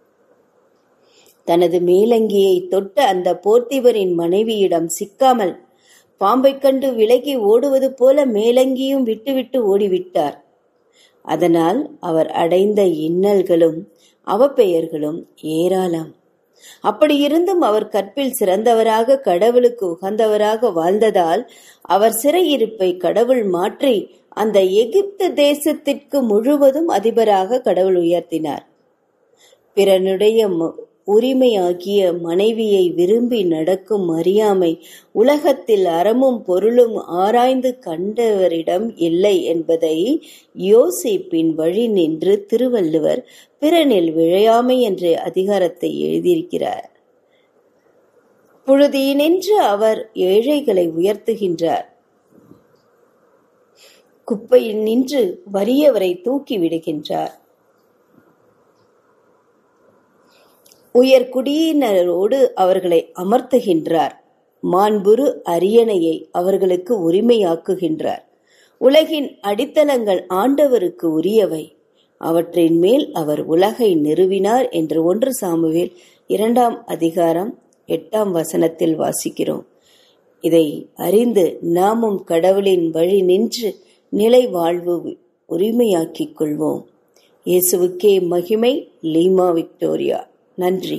தனது மேலங்கியை தொட்ட அந்த போர்த்திவரின் மனைவியிடம் சிக்காமல் பாம்பைக் கண்டு விலகி ஓடுவது போல மேலங்கியும் விட்டுவிட்டு ஓடிவிட்டார் அதனால் அவர் அடைந்த இன்னல்களும் அவப்பெயர்களும் ஏராளம் அப்படியிருந்தும் அவர் கற்பில் சிறந்தவராக கடவுளுக்கு உகந்தவராக வாழ்ந்ததால் அவர் சிறையிருப்பை கடவுள் மாற்றி அந்த எகிப்து தேசத்திற்கு முழுவதும் அதிபராக கடவுள் உயர்த்தினார் பிறனுடைய ம- உரிமையாகிய மனைவியை விரும்பி நடக்கும் அறியாமை உலகத்தில் அறமும் பொருளும் ஆராய்ந்து கண்டவரிடம் இல்லை என்பதை யோசிப்பின் வழி நின்று திருவள்ளுவர் பிறனில் விழையாமை என்ற அதிகாரத்தை எழுதியிருக்கிறார் புழுதியினின்று அவர் ஏழைகளை உயர்த்துகின்றார் குப்பையில் நின்று வறியவரை தூக்கி விடுகின்றார் உயர் குடியினரோடு அவர்களை அமர்த்துகின்றார் மாண்புரு அரியணையை அவர்களுக்கு உரிமையாக்குகின்றார் உலகின் அடித்தளங்கள் ஆண்டவருக்கு உரியவை அவற்றின் மேல் அவர் உலகை நிறுவினார் என்று ஒன்று சாமுவேல் இரண்டாம் அதிகாரம் எட்டாம் வசனத்தில் வாசிக்கிறோம் இதை அறிந்து நாமும் கடவுளின் வழி நின்று நிலை வாழ்வு உரிமையாக்கிக் கொள்வோம் இயேசுவுக்கே மகிமை லீமா விக்டோரியா நன்றி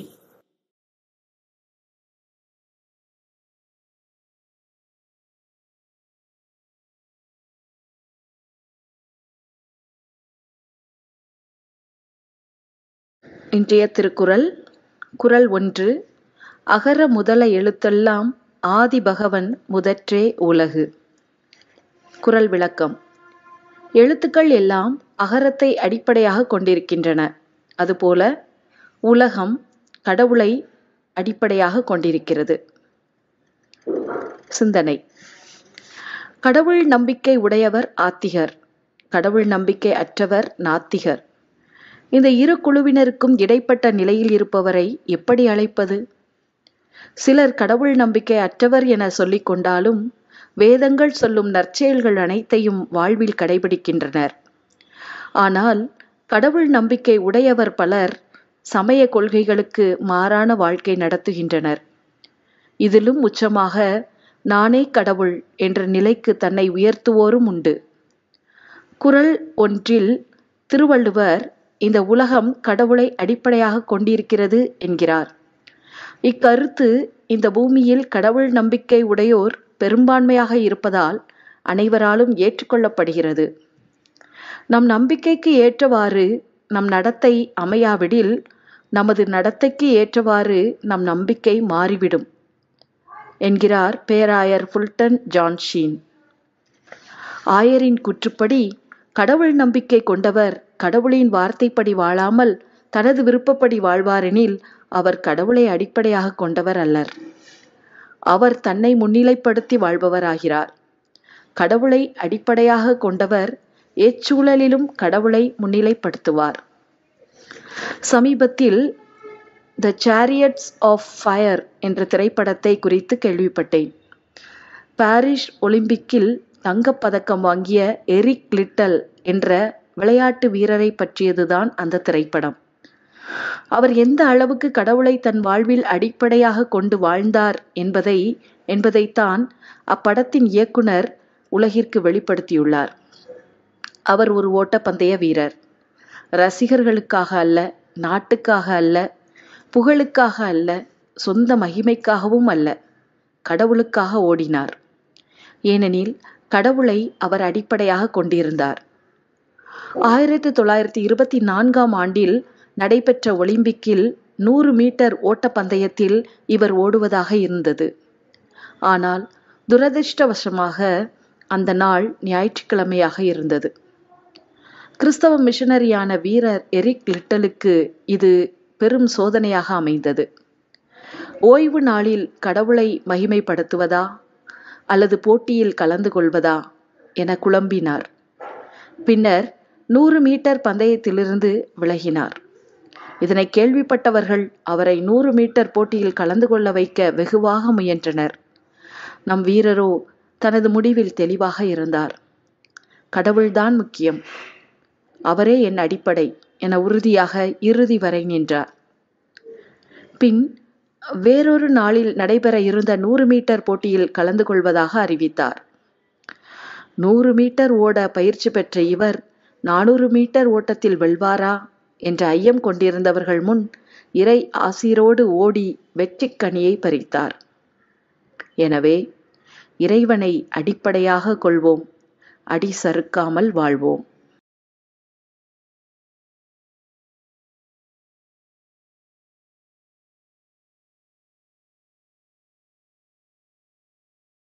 இன்றைய திருக்குறள் குறள் ஒன்று அகர முதல எழுத்தெல்லாம் ஆதி பகவன் முதற்றே உலகு குறள் விளக்கம் எழுத்துக்கள் எல்லாம் அகரத்தை அடிப்படையாக கொண்டிருக்கின்றன அதுபோல உலகம் கடவுளை அடிப்படையாக கொண்டிருக்கிறது சிந்தனை கடவுள் நம்பிக்கை உடையவர் ஆத்திகர் கடவுள் நம்பிக்கை அற்றவர் நாத்திகர் இந்த இரு குழுவினருக்கும் இடைப்பட்ட நிலையில் இருப்பவரை எப்படி அழைப்பது சிலர் கடவுள் நம்பிக்கை அற்றவர் என சொல்லிக் கொண்டாலும் வேதங்கள் சொல்லும் நற்செயல்கள் அனைத்தையும் வாழ்வில் கடைபிடிக்கின்றனர் ஆனால் கடவுள் நம்பிக்கை உடையவர் பலர் சமய கொள்கைகளுக்கு மாறான வாழ்க்கை நடத்துகின்றனர் இதிலும் உச்சமாக நானே கடவுள் என்ற நிலைக்கு தன்னை உயர்த்துவோரும் உண்டு குறள் ஒன்றில் திருவள்ளுவர் இந்த உலகம் கடவுளை அடிப்படையாக கொண்டிருக்கிறது என்கிறார் இக்கருத்து இந்த பூமியில் கடவுள் நம்பிக்கை உடையோர் பெரும்பான்மையாக இருப்பதால் அனைவராலும் ஏற்றுக்கொள்ளப்படுகிறது நம் நம்பிக்கைக்கு ஏற்றவாறு நம் நடத்தை அமையாவிடில் நமது நடத்தைக்கு ஏற்றவாறு நம் நம்பிக்கை மாறிவிடும் என்கிறார் பேராயர் ஃபுல்டன் ஜான்ஷீன் ஆயரின் கூற்றுப்படி கடவுள் நம்பிக்கை கொண்டவர் கடவுளின் வார்த்தைப்படி வாழாமல் தனது விருப்பப்படி வாழ்வாரெனில் அவர் கடவுளை அடிப்படையாக கொண்டவர் அல்லர் அவர் தன்னை முன்னிலைப்படுத்தி வாழ்பவராகிறார் கடவுளை அடிப்படையாக கொண்டவர் எச்சூழலிலும் கடவுளை முன்னிலைப்படுத்துவார் சமீபத்தில் த சேரியட்ஸ் ஆஃப் ஃபயர் என்ற திரைப்படத்தை குறித்து கேள்விப்பட்டேன் பாரிஸ் ஒலிம்பிக்கில் தங்கப்பதக்கம் வாங்கிய எரிக் லிட்டல் என்ற விளையாட்டு வீரரை பற்றியதுதான் அந்த திரைப்படம் அவர் எந்த அளவுக்கு கடவுளை தன் வாழ்வில் அடிப்படையாக கொண்டு வாழ்ந்தார் என்பதை என்பதைத்தான் அப்படத்தின் இயக்குனர் உலகிற்கு வெளிப்படுத்தியுள்ளார் அவர் ஒரு ஓட்டப்பந்தய வீரர் ரசிகர்களுக்காக அல்ல நாட்டுக்காக அல்ல புகழுக்காக அல்ல சொந்த மகிமைக்காகவும் அல்ல கடவுளுக்காக ஓடினார் ஏனெனில் கடவுளை அவர் அடிப்படையாக கொண்டிருந்தார் ஆயிரத்தி தொள்ளாயிரத்தி இருபத்தி நான்காம் ஆண்டில் நடைபெற்ற ஒலிம்பிக்கில் நூறு மீட்டர் ஓட்டப்பந்தயத்தில் இவர் ஓடுவதாக இருந்தது ஆனால் துரதிர்ஷ்டவசமாக அந்த நாள் ஞாயிற்றுக்கிழமையாக இருந்தது கிறிஸ்தவ மிஷனரியான வீரர் எரிக் லிட்டலுக்கு இது பெரும் சோதனையாக அமைந்தது ஓய்வு நாளில் கடவுளை மகிமைப்படுத்துவதா அல்லது போட்டியில் கலந்து கொள்வதா என குழம்பினார் பின்னர் நூறு மீட்டர் பந்தயத்திலிருந்து விலகினார் இதனை கேள்விப்பட்டவர்கள் அவரை நூறு மீட்டர் போட்டியில் கலந்து கொள்ள வைக்க வெகுவாக முயன்றனர் நம் வீரரோ தனது முடிவில் தெளிவாக இருந்தார் கடவுள்தான் முக்கியம் அவரே என் அடிப்படை என உறுதியாக இறுதி வரை நின்றார் பின் வேறொரு நாளில் நடைபெற இருந்த நூறு மீட்டர் போட்டியில் கலந்து கொள்வதாக அறிவித்தார் நூறு மீட்டர் ஓட பயிற்சி பெற்ற இவர் நானூறு மீட்டர் ஓட்டத்தில் வெல்வாரா என்ற ஐயம் கொண்டிருந்தவர்கள் முன் இறை ஆசீரோடு ஓடி வெற்றிக் கனியை பறித்தார் எனவே இறைவனை அடிப்படையாக கொள்வோம் அடி சறுக்காமல் வாழ்வோம்